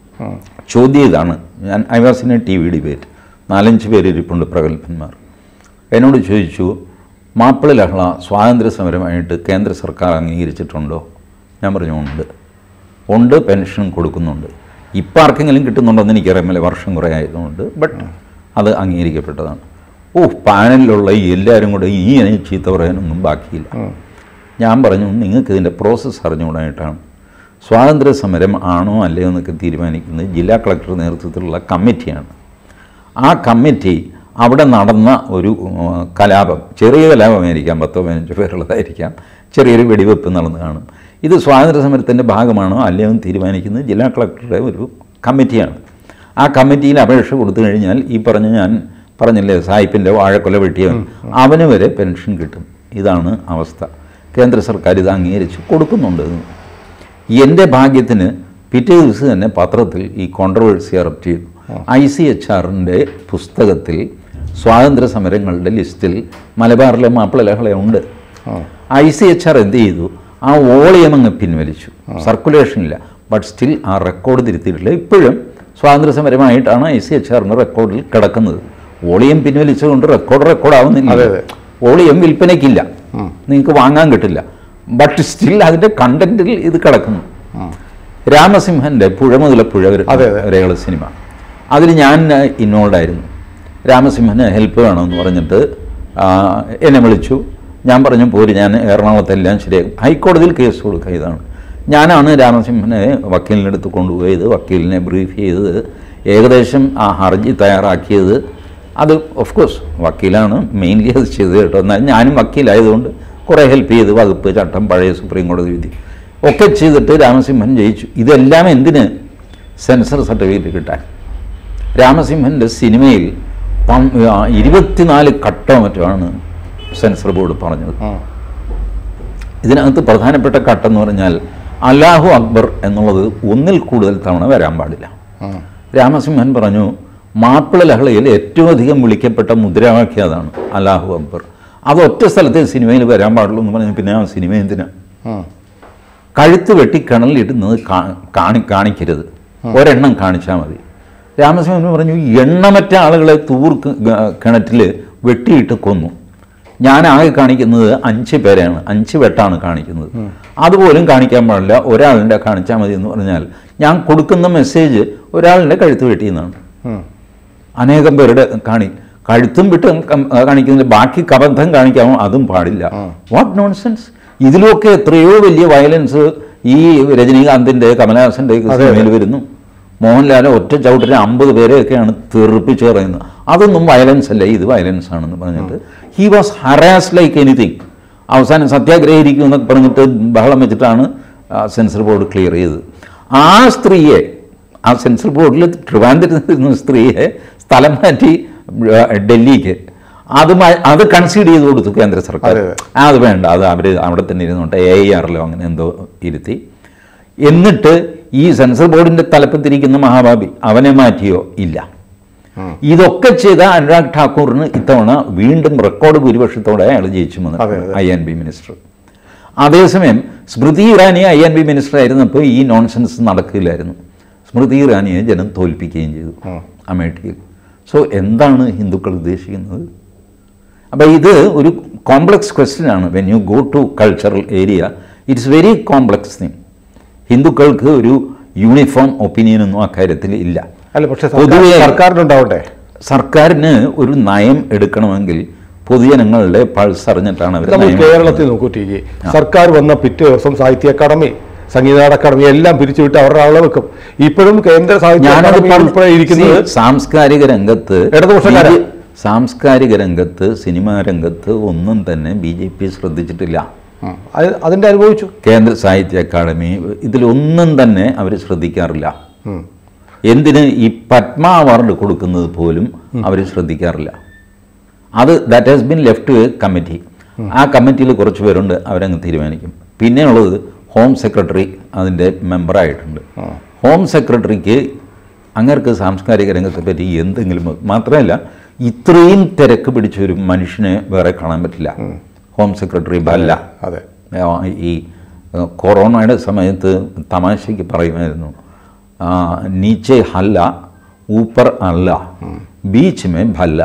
ചോദ്യം ഇതാണ് ഞാൻ I was in a T V debate നാലഞ്ച് പേര് ഇരിപ്പുണ്ട് പ്രഗത്ഭന്മാർ എന്നോട് ചോദിച്ചു മാപ്പിള ലഹള സ്വാതന്ത്ര്യ സമരമായിട്ട് കേന്ദ്ര സർക്കാർ അംഗീകരിച്ചിട്ടുണ്ടോ ഞാൻ പറഞ്ഞു ഉണ്ട് ഉണ്ട് പെൻഷൻ കൊടുക്കുന്നുണ്ട് ഇപ്പം ആർക്കെങ്കിലും കിട്ടുന്നുണ്ടോയെന്ന് എനിക്കറിയാമല്ല വർഷം കുറേ ആയതുകൊണ്ട് ബട്ട് അത് അംഗീകരിക്കപ്പെട്ടതാണ് ഓ പാനലിലുള്ള ഈ എല്ലാവരും കൂടെ ഈ ഇനി ചീത്ത പറയാനൊന്നും ബാക്കിയില്ല ഞാൻ പറഞ്ഞു നിങ്ങൾക്ക് ഇതിൻ്റെ പ്രോസസ്സ് അറിഞ്ഞുകൂടായിട്ടാണ് സ്വാതന്ത്ര്യ സമരം ആണോ അല്ലയോ എന്നൊക്കെ തീരുമാനിക്കുന്നത് ജില്ലാ കളക്ടർ നേതൃത്വത്തിലുള്ള കമ്മിറ്റിയാണ് ആ കമ്മിറ്റി അവിടെ നടന്ന ഒരു ഉം, കലാപം ചെറിയ കലാപമായിരിക്കാം പത്തോ പതിനഞ്ചോ പേരുള്ളതായിരിക്കാം ചെറിയൊരു വെടിവെപ്പ് നടന്നു കാണും ഇത് സ്വാതന്ത്ര്യ സമരത്തിൻ്റെ ഭാഗമാണോ അല്ലയോ എന്ന് തീരുമാനിക്കുന്നത് ജില്ലാ കളക്ടറുടെ ഒരു കമ്മിറ്റിയാണ് ആ കമ്മിറ്റിയിൽ അപേക്ഷ കൊടുത്തു കഴിഞ്ഞാൽ ഈ പറഞ്ഞ ഞാൻ പറഞ്ഞില്ലേ സായിപ്പിൻ്റെ വാഴക്കൊല വെട്ടിയവൻ അവന് വരെ പെൻഷൻ കിട്ടും ഇതാണ് അവസ്ഥ കേന്ദ്ര സർക്കാർ ഇത് അംഗീകരിച്ച് കൊടുക്കുന്നുണ്ട് എൻ്റെ ഭാഗ്യത്തിന് പിറ്റേ ദിവസം തന്നെ പത്രത്തിൽ ഈ കോൺട്രവേഴ്സി അറപ്റ്റ് ചെയ്തു ഐ സി എച്ച് ആറിൻ്റെ പുസ്തകത്തിൽ സ്വാതന്ത്ര്യ സമരങ്ങളുടെ ലിസ്റ്റിൽ മലബാറിലെ മാപ്പിള ലഹളയുണ്ട് ഐ സി എച്ച് ആർ എന്ത് ചെയ്തു ആ വോളിയം അങ്ങ് പിൻവലിച്ചു സർക്കുലേഷനില്ല ബട്ട് സ്റ്റിൽ ആ റെക്കോർഡ് തിരുത്തിയിട്ടില്ല ഇപ്പോഴും സ്വാതന്ത്ര്യ സമരമായിട്ടാണ് ഐ സി എച്ച് ആറിൻ്റെ റെക്കോർഡിൽ കിടക്കുന്നത് വോളിയം പിൻവലിച്ചുകൊണ്ട് റെക്കോർഡ് റെക്കോർഡ് ആവുന്നില്ല അതെ, അതെ. വോളിയം വിൽപ്പനയ്ക്കില്ല നിങ്ങൾക്ക് വാങ്ങാൻ കിട്ടില്ല ബട്ട് സ്റ്റിൽ അതിൻ്റെ കണ്ടന്റിൽ ഇത് കിടക്കുന്നു രാമസിംഹൻ്റെ പുഴ മുതല പുഴ അതെ, അതെ. വരെയുള്ള സിനിമ അതിൽ ഞാൻ ഇൻവോൾവ് ആയിരുന്നു രാമസിംഹന് ഹെൽപ്പ് വേണമെന്ന് പറഞ്ഞിട്ട് ആ, എന്നെ വിളിച്ചു ഞാൻ പറഞ്ഞു പോര് ഞാൻ എറണാകുളത്തെല്ലാം ശരിയാക്കും ഹൈക്കോടതിയിൽ കേസ് കൊടുക്കുക ഇതാണ് ഞാനാണ് രാമസിംഹനെ വക്കീലിൻ്റെ അടുത്ത് കൊണ്ടുപോയത് വക്കീലിനെ ബ്രീഫ് ചെയ്തത് ഏകദേശം ആ ഹർജി തയ്യാറാക്കിയത് അത് ഓഫ് കോഴ്സ് വക്കീലാണ് മെയിൻലി അത് ചെയ്തത് കേട്ടോ എന്നാൽ ഞാനും വക്കീലായതുകൊണ്ട് കുറേ ഹെൽപ്പ് ചെയ്ത് വകുപ്പ് ചട്ടം പഴയ സുപ്രീം കോടതി വിധി ഒക്കെ ചെയ്തിട്ട് രാമസിംഹൻ ജയിച്ചു ഇതെല്ലാം എന്തിന് സെൻസർ സർട്ടിഫിക്കറ്റ് കിട്ടാൻ രാമസിംഹൻ്റെ സിനിമയിൽ പം- ആ, ഇരുപത്തിനാല് കട്ടോ മറ്റോ ആണ് സെൻസർ ബോർഡ് പറഞ്ഞത് ഇതിനകത്ത് പ്രധാനപ്പെട്ട കട്ടെന്ന് പറഞ്ഞാൽ അല്ലാഹു അക്ബർ എന്നുള്ളത് ഒന്നിൽ കൂടുതൽ തവണ വരാൻ പാടില്ല രാമസിംഹൻ പറഞ്ഞു മാപ്പിള ലഹളയിൽ ഏറ്റവും അധികം വിളിക്കപ്പെട്ട മുദ്രാവാക്യം അതാണ് അല്ലാഹു അക്ബർ അത് ഒറ്റ സ്ഥലത്തെ സിനിമയിൽ വരാൻ പാടുള്ളൂ എന്ന് പറഞ്ഞു പിന്നെ ആ സിനിമ എന്തിനാ കഴുത്ത് വെട്ടി കിണലിടുന്നത് കാ- കാണി കാണിക്കരുത് ഒരെണ്ണം കാണിച്ചാൽ മതി രാമസ്വാമി പറഞ്ഞു എണ്ണമറ്റ ആളുകളെ തൂർക്ക് കിണറ്റിൽ വെട്ടിയിട്ട് കൊന്നു ഞാൻ ആകെ കാണിക്കുന്നത് അഞ്ച് പേരെയാണ് അഞ്ച് വെട്ടാണ് കാണിക്കുന്നത് അതുപോലും കാണിക്കാൻ പാടില്ല ഒരാളിൻ്റെ കാണിച്ചാൽ മതി എന്ന് പറഞ്ഞാൽ ഞാൻ കൊടുക്കുന്ന മെസ്സേജ് ഒരാളിൻ്റെ കഴുത്ത് വെട്ടിയെന്നാണ് അനേകം പേരുടെ കാണി കഴുത്തും വിട്ട് കം- കാണിക്കുന്നത് ബാക്കി കബന്ധം കാണിക്കാമോ അതും പാടില്ല വാട്ട് നോൺസെൻസ് ഇതിലൊക്കെ എത്രയോ വലിയ വയലൻസ് ഈ രജനീകാന്തിന്റെ കമലഹാസന്റെ ഒക്കെ സിനിമയിൽ വരുന്നു മോഹൻലാൽ ഒറ്റ ചവിട്ടിന് അമ്പത് പേരെയൊക്കെയാണ് തെറിപ്പിച്ച് പറയുന്നത് അതൊന്നും വയലൻസ് അല്ല ഇത് വയലൻസ് ആണെന്ന് പറഞ്ഞിട്ട് he was harass like anything അവസാനം സത്യാഗ്രഹിക്കും എന്നൊക്കെ പറഞ്ഞിട്ട് ബഹളം വെച്ചിട്ടാണ് സെൻസർ ബോർഡ് ക്ലിയർ ചെയ്തത് ആ സ്ത്രീയെ ആ സെൻസർ ബോർഡിൽ ട്രിവാൻഡ്രത്ത് നിന്ന സ്ത്രീയെ സ്ഥലം മാറ്റി ആ, ഡൽഹിക്ക് അത് മ- അത് കൺസീഡ് ചെയ്ത് കൊടുത്തു കേന്ദ്ര സർക്കാർ അതെ, അതെ. ആ, അത് വേണ്ട അത് അവർ അവിടെ തന്നെ ഇരുന്നുണ്ട് എ ഐ ആറിലോ അങ്ങനെ എന്തോ ഇരുത്തി എന്നിട്ട് ഈ സെൻസർ ബോർഡിന്റെ തലപ്പത്തിരിക്കുന്ന മഹാബാബി അവനെ മാറ്റിയോ ഇല്ല ഇതൊക്കെ ചെയ്ത അനുരാഗ് ഠാക്കൂറിന് ഇത്തവണ വീണ്ടും റെക്കോർഡ് ഭൂരിപക്ഷത്തോടെ അയാൾ ജയിച്ചു അതെ, വന്നു അതെ. ഐ എൻ ബി മിനിസ്റ്റർ അതേസമയം Smriti Irani I N B minister ആയിരുന്നപ്പോൾ ഈ നോൺസെൻസ് നടക്കില്ലായിരുന്നു സ്മൃതി ഇറാനിയെ ജനം തോൽപ്പിക്കുകയും ചെയ്തു അമേഠിയിൽ സോ എന്താണ് ഹിന്ദുക്കൾ ഉദ്ദേശിക്കുന്നത് അപ്പോൾ ഇത് ഒരു കോംപ്ലക്സ് ക്വസ്റ്റ്യൻ ആണ് when you go to cultural area it's very complex thing ഹിന്ദുക്കൾക്ക് ഒരു യൂണിഫോം ഒപ്പീനിയനൊന്നും അക്കാര്യത്തിൽ ഇല്ല അല്ല പക്ഷെ പൊതുവെ- സർക്കാരിനുണ്ടാവട്ടെ സർക്കാരിന് ഒരു നയം എടുക്കണമെങ്കിൽ പൊതുജനങ്ങളുടെ പൾസ് അറിഞ്ഞിട്ടാണ് അവർ നമ്മൾ നയം കേരളത്തിൽ നോക്കൂ ടി ജി സർക്കാർ വന്ന പിറ്റേ ദിവസം സാഹിത്യ അക്കാദമി സംഗീത അക്കാദമി എല്ലാം പിരിച്ചുവിട്ട് അവരുടെ ആളെ വെക്കും ഇപ്പോഴും കേന്ദ്ര സാഹിത്യ ഞാനത് അക്കാദമി പറഞ്ഞു. ഉൾപ്പെടെ ഇരിക്കുന്നത് See, സാംസ്കാരിക രംഗത്ത് ഇടതുപക്ഷക്കാരാ. ബി- സാംസ്കാരിക രംഗത്ത് സിനിമാ രംഗത്ത് ഒന്നും തന്നെ ബി ജെ പി ശ്രദ്ധിച്ചിട്ടില്ല ഉം. അത് അതിന്റെ അനുഭവിച്ചു കേന്ദ്ര സാഹിത്യ അക്കാദമി ഇതിലൊന്നും തന്നെ അവർ ശ്രദ്ധിക്കാറില്ല എന്തിന് ഈ പത്മ അവാർഡ് കൊടുക്കുന്നത് പോലും അവർ ശ്രദ്ധിക്കാറില്ല അത് that has been left to a committee ആ കമ്മിറ്റിയിൽ കുറച്ച് പേരുണ്ട് അവരങ്ങ് തീരുമാനിക്കും പിന്നെയുള്ളത് ഹോം സെക്രട്ടറി അതിൻ്റെ മെമ്പറായിട്ടുണ്ട് ഹോം സെക്രട്ടറിക്ക് അങ്ങർക്ക് സാംസ്കാരിക രംഗത്തെ പറ്റി എന്തെങ്കിലും മാത്രമല്ല ഇത്രയും തിരക്ക് പിടിച്ച ഒരു മനുഷ്യനെ വേറെ കാണാൻ പറ്റില്ല ഹോം സെക്രട്ടറി ബല്ല അതെ ആ, ഈ ആ, കൊറോണയുടെ സമയത്ത് തമാശയ്ക്ക് പറയുമായിരുന്നു ആ, നീച്ചെ ഹല്ല ഊപ്പർ അല്ല ബീച്ച് മേ ഭല്ല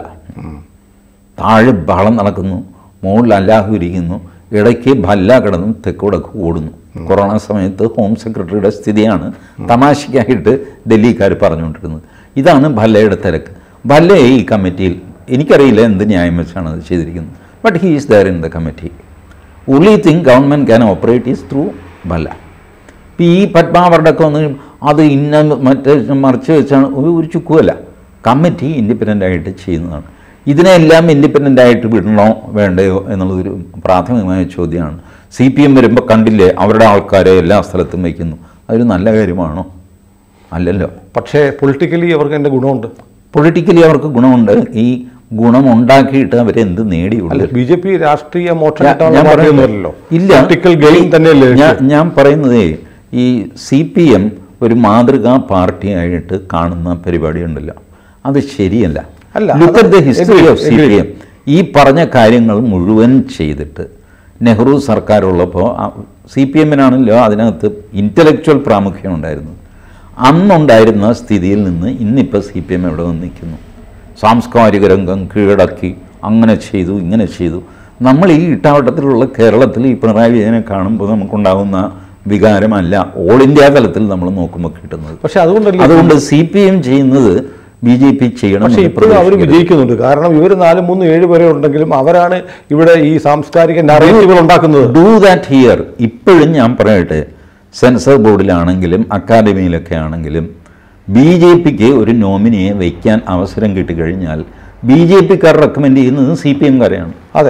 താഴെ ബഹളം നടക്കുന്നു മുകളിൽ അല്ലാഹു ഇരിക്കുന്നു ഇടയ്ക്ക് ഭല്ല കിടന്നും തെക്കുടക്ക് ഓടുന്നു കൊറോണ സമയത്ത് ഹോം സെക്രട്ടറിയുടെ സ്ഥിതിയാണ് തമാശയ്ക്കായിട്ട് ഡൽഹിക്കാർ പറഞ്ഞുകൊണ്ടിരുന്നത് ഇതാണ് ഭല്ലയുടെ തിരക്ക് ഭല്ലയെ ഈ കമ്മിറ്റിയിൽ എനിക്കറിയില്ല എന്ത് ന്യായം വെച്ചാണ് അത് ചെയ്തിരിക്കുന്നത് but he is there in the committee only thing government can operate is through ബല ഇപ്പം ഈ പത്മാവരുടെയൊക്കെ വന്ന് അത് ഇന്ന മറ്റേ മറിച്ച് വെച്ചാണ് ഒരു ഒരു ചുക്കുമല്ല കമ്മിറ്റി ഇൻഡിപെൻഡൻ്റ് ആയിട്ട് ചെയ്യുന്നതാണ് ഇതിനെല്ലാം ഇൻഡിപെൻഡൻ്റ് ആയിട്ട് വിടണോ വേണ്ടയോ എന്നുള്ളതൊരു പ്രാഥമികമായ ചോദ്യമാണ് സി പി എം വരുമ്പോൾ കണ്ടില്ലേ അവരുടെ ആൾക്കാരെ എല്ലാ സ്ഥലത്തും വയ്ക്കുന്നു അതൊരു നല്ല കാര്യമാണോ അല്ലല്ലോ പക്ഷേ പൊളിറ്റിക്കലി അവർക്ക് എൻ്റെ ഗുണമുണ്ട് പൊളിറ്റിക്കലി അവർക്ക് ഗുണമുണ്ട് ഈ ഗുണം ഉണ്ടാക്കിയിട്ട് അവരെന്ത് നേടിയുള്ളൂ അല്ല ബി ജെ പി രാഷ്ട്രീയ മോക്ഷം ഞാൻ- കിട്ടാനുള്ള ഞാൻ പാർട്ടിയൊന്നുമല്ലല്ലോ ഇല്ല പൊളിറ്റിക്കൽ ഗെയിം തന്നെയല്ലേ ഞാൻ ഞാൻ പറയുന്നതേ ഈ സി പി എം ഒരു മാതൃകാ പാർട്ടിയായിട്ട് കാണുന്ന പരിപാടി ഉണ്ടല്ലോ അത് ശരിയല്ല അല്ല, ലുക്ക് അത് at the history agree, of C P agree. M ഈ പറഞ്ഞ കാര്യങ്ങൾ മുഴുവൻ ചെയ്തിട്ട് നെഹ്റു സർക്കാരുള്ളപ്പോൾ സി പി എമ്മിനാണല്ലോ അതിനകത്ത് ഇൻ്റലക്ച്വൽ പ്രാമുഖ്യം ഉണ്ടായിരുന്നത് അന്നുണ്ടായിരുന്ന സ്ഥിതിയിൽ നിന്ന് ഇന്നിപ്പോൾ സി പി എം എവിടെ വന്ന് നിൽക്കുന്നു സാംസ്കാരിക രംഗം കീഴടക്കി അങ്ങനെ ചെയ്തു ഇങ്ങനെ ചെയ്തു നമ്മൾ ഈ ഇട്ടാവട്ടത്തിലുള്ള കേരളത്തിൽ ഈ പിണറായി വിജയനെ കാണുമ്പോൾ നമുക്കുണ്ടാകുന്ന വികാരമല്ല ഓൾ ഇന്ത്യ തലത്തിൽ നമ്മൾ നോക്കുമ്പോൾ കിട്ടുന്നത് പക്ഷെ അതുകൊണ്ടല്ലേ അതുകൊണ്ട് സി പി എം ചെയ്യുന്നത് ബി ജെ പി ചെയ്യണം പക്ഷെ എന്ന് ഇപ്പോഴും അവർ പ്രതീക്ഷിക്കരുത്. വിജയിക്കുന്നുണ്ട് കാരണം ഇവർ നാലും മൂന്നും ഏഴ് പേരെ ഉണ്ടെങ്കിലും അവരാണ് ഇവിടെ ഈ സാംസ്കാരിക നറേറ്റീവുകൾ ഉണ്ടാക്കുന്നത് ഡു ദാറ്റ് ഹിയർ ഇപ്പോഴും ഞാൻ പറയട്ടെ സെൻസർ ബോർഡിലാണെങ്കിലും അക്കാദമിയിലൊക്കെ ആണെങ്കിലും ബി ജെ പിക്ക് ഒരു നോമിനിയെ വയ്ക്കാൻ അവസരം കിട്ടിക്കഴിഞ്ഞാൽ ബി ജെ പിക്കാർ റെക്കമെൻഡ് ചെയ്യുന്നത് സി പി എംകാരെയാണ് അതെ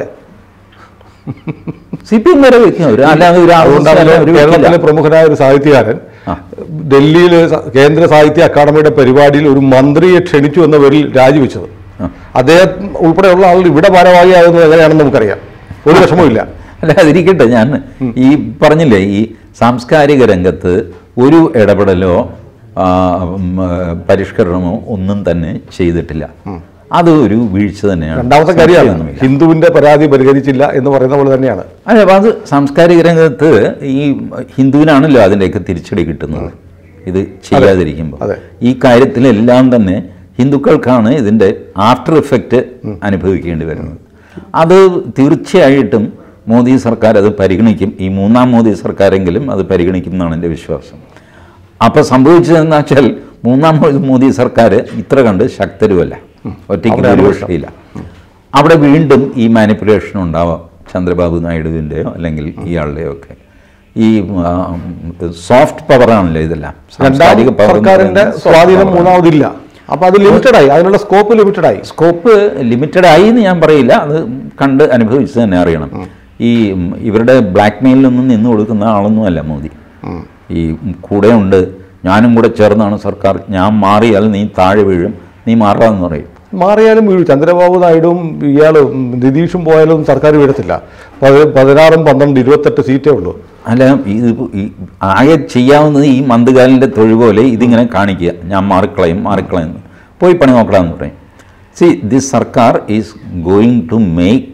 സി പി എംകാരെ വയ്ക്കും അവർ അല്ലാതെ ഒരു അതുകൊണ്ടാണല്ലോ ആവശ്യമല്ല, അവര് കേരളത്തിലെ വെക്കില്ല. പ്രമുഖനായ ഒരു സാഹിത്യകാരൻ ആ. ഡൽഹിയിൽ കേന്ദ്ര സാഹിത്യ അക്കാദമിയുടെ പരിപാടിയിൽ ഒരു മന്ത്രിയെ ക്ഷണിച്ചു എന്ന പേരിൽ രാജിവെച്ചത് ആ. അദ്ദേഹം ഉൾപ്പെടെയുള്ള ആളുകൾ ഇവിടെ ഭാരവാഹിയാകുന്നത് എങ്ങനെയാണെന്ന് നമുക്കറിയാം ഒരു വിഷമമില്ല അല്ല അതിരിക്കട്ടെ ഞാൻ ഈ പറഞ്ഞില്ലേ ഈ സാംസ്കാരിക രംഗത്ത് ഒരു ഇടപെടലോ ആ, ഉം, ആ, പരിഷ്കരണമോ ഒന്നും തന്നെ ചെയ്തിട്ടില്ല അത് ഒരു വീഴ്ച തന്നെയാണ് രണ്ടാമത്തെ കാര്യമാണ് സംശയമൊന്നുമില്ല. ഹിന്ദുവിന്റെ പരാതി പരിഹരിച്ചില്ല എന്ന് പറയുന്ന പോലെ തന്നെയാണ് അതെ അപ്പോൾ അത് സാംസ്കാരിക രംഗത്ത് ഈ ഹിന്ദുവിനാണല്ലോ അതിൻ്റെയൊക്കെ തിരിച്ചടി കിട്ടുന്നത് ഇത് ചെയ്യാതിരിക്കുമ്പോൾ അതെ. ഈ കാര്യത്തിലെല്ലാം തന്നെ ഹിന്ദുക്കൾക്കാണ് ഇതിൻ്റെ ആഫ്റ്റർ ഇഫക്റ്റ് അനുഭവിക്കേണ്ടി വരുന്നത് അത് തീർച്ചയായിട്ടും മോദി സർക്കാർ അത് പരിഗണിക്കും ഈ മൂന്നാം മോദി സർക്കാരെങ്കിലും അത് പരിഗണിക്കും എന്നാണ് എൻ്റെ വിശ്വാസം അപ്പോൾ സംഭവിച്ചതെന്ന് വെച്ചാൽ മൂന്നാം മോ- മോദി സർക്കാർ ഇത്ര കണ്ട് ശക്തരുമല്ല ഒറ്റയ്ക്ക് ഭൂരിപക്ഷമില്ല അവിടെ വീണ്ടും ഈ മാനിപ്പുലേഷൻ ഉണ്ടാവാം ചന്ദ്രബാബു നായിഡുവിൻ്റെയോ അല്ലെങ്കിൽ ഇയാളുടെയോ ഒക്കെ ഈ സോഫ്റ്റ് പവറാണല്ലോ ഇതെല്ലാം സാംസ്കാരിക രണ്ടാം power എന്ന് സർക്കാരിന്റെ പറയുന്നത് soft സ്വാധീനം power. മൂന്നാമതില്ല അപ്പൊ അത് ലിമിറ്റഡ് ആയി അതിനുള്ള സ്കോപ്പ് ലിമിറ്റഡ് ആയി സ്കോപ്പ് ലിമിറ്റഡ് ആയി എന്ന് ഞാൻ പറയില്ല അത് കണ്ട് അനുഭവിച്ച് തന്നെ അറിയണം ഈ ഉം, ഇവരുടെ ബ്ലാക്ക് മെയിലൊന്നും നിന്ന് കൊടുക്കുന്ന ആളൊന്നുമല്ല മോദി ഈ കൂടെ ഉണ്ട് ഞാനും കൂടെ ചേർന്നാണ് സർക്കാർ ഞാൻ മാറിയാൽ നീ താഴെ വീഴും നീ മാറാന്ന് പറയും മാറിയാലും വീഴും ചന്ദ്രബാബു നായിഡുവും ഇയാളും നിതീഷും പോയാലും സർക്കാർ വീഴത്തില്ല പതി- പതിനാറും പന്ത്രണ്ട് ഇരുപത്തെട്ട് സീറ്റേ ഉള്ളൂ അല്ല ഇത് ഈ ആകെ ചെയ്യാവുന്നത് ഈ മന്ദകാലിൻ്റെ തൊഴിൽ പോലെ ഇതിങ്ങനെ കാണിക്കുക ഞാൻ മാറിക്കളയും മാറിക്കളയും എന്ന്. പോയി പണി നോക്കടാന്ന് പറയും സി ദിസ് സർക്കാർ ഈസ് ഗോയിങ് ടു മേക്ക്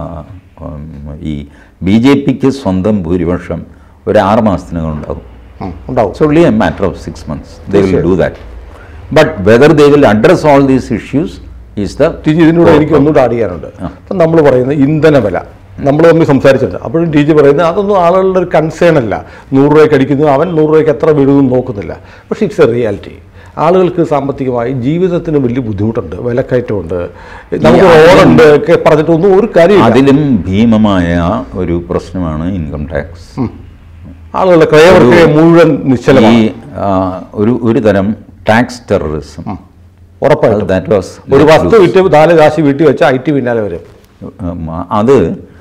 ഈ ബി ജെ പിക്ക് സ്വന്തം ഭൂരിപക്ഷം ഒരു ആറ് മാസത്തിനകം ഉണ്ടാകും ഉം, ഉണ്ടാവും It's only a matter of six months. They will do that. But whether they will address all these issues is the T G ഇതിനൂടെ എനിക്ക് ഒന്നുകൂടെ ആഡ് ചെയ്യാനുണ്ട് അപ്പം നമ്മൾ പറയുന്നത് ഇന്ധന വില നമ്മൾ തമ്മിൽ സംസാരിച്ചിട്ടുണ്ട് അപ്പോഴും ടി ജി പറയുന്നത് അതൊന്നും ആളുകളുടെ ഒരു കൺസേൺ അല്ല നൂറ് രൂപയ്ക്ക് അടിക്കുന്നു അവൻ നൂറ് രൂപയ്ക്ക് എത്ര വീഴുമെന്ന് നോക്കുന്നില്ല പക്ഷേ ഇറ്റ്സ് എ റിയാലിറ്റി ആളുകൾക്ക് സാമ്പത്തികമായി ജീവിതത്തിന് വലിയ ബുദ്ധിമുട്ടുണ്ട് വിലക്കയറ്റമുണ്ട് നമുക്ക് റോഡുണ്ട് ഒക്കെ പറഞ്ഞിട്ടൊന്നും ഒരു കാര്യമില്ല അതിലും ഭീമമായ ഒരു പ്രശ്നമാണ് ഇൻകം ടാക്സ് ആളുകളുടെ ക്രയവർക്കെ മുഴുവൻ ഈ നിശ്ചലമാണ് ആ, ഒരു ഒരു തരം ടാക്സ് ടെററിസം ഉറപ്പായിട്ടും ദാറ്റ് വാസ് ഒരു വസ്തു വിറ്റ് നാല് കാശ് വീട്ടിൽ വെച്ച് ഐ ടി പിന്നാലെ വരും അത്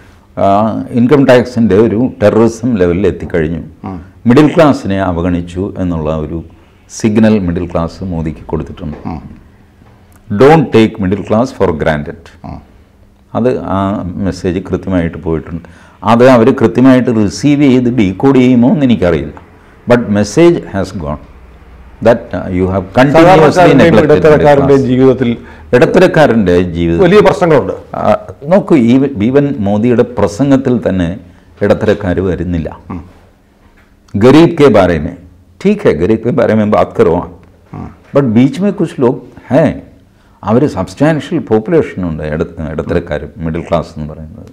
ഇൻകം ടാക്സിൻ്റെ ഒരു ടെററിസം ലെവലിൽ എത്തിക്കഴിഞ്ഞു മിഡിൽ ക്ലാസ്സിനെ അവഗണിച്ചു എന്നുള്ള ഒരു സിഗ്നൽ മിഡിൽ ക്ലാസ് മോദിക്ക് കൊടുത്തിട്ടുണ്ട് don't take middle class for granted അത് ആ മെസ്സേജ് കൃത്യമായിട്ട് പോയിട്ടുണ്ട് അത് അവർ കൃത്യമായിട്ട് റിസീവ് ചെയ്ത് ഡീകോഡ് ചെയ്യുമോ എന്ന് എനിക്കറിയില്ല but message has gone that you have സാധാരണക്കാരൻ്റെയും ഇടത്തരക്കാരൻ്റെയും കണ്ടിന്യൂസ്ലി ജീവിതത്തിൽ ഇടത്തരക്കാരൻ്റെ ജീവിതം വലിയ പ്രശ്നങ്ങളുണ്ട് ആ, നോക്കൂ ഈ ഈവൻ മോദിയുടെ പ്രസംഗത്തിൽ തന്നെ ഇടത്തരക്കാർ വരുന്നില്ല गरीब के बारे में ठीक है गरीब के बारे में बात करो आप बट बीच में कुछ लोग हैं അവർ സബ്സ്റ്റാൻഷ്യൽ പോപ്പുലേഷൻ ഉണ്ട് ഇട ഇടത്തരക്കാർ മിഡിൽ ക്ലാസ് എന്ന് പറയുന്നത്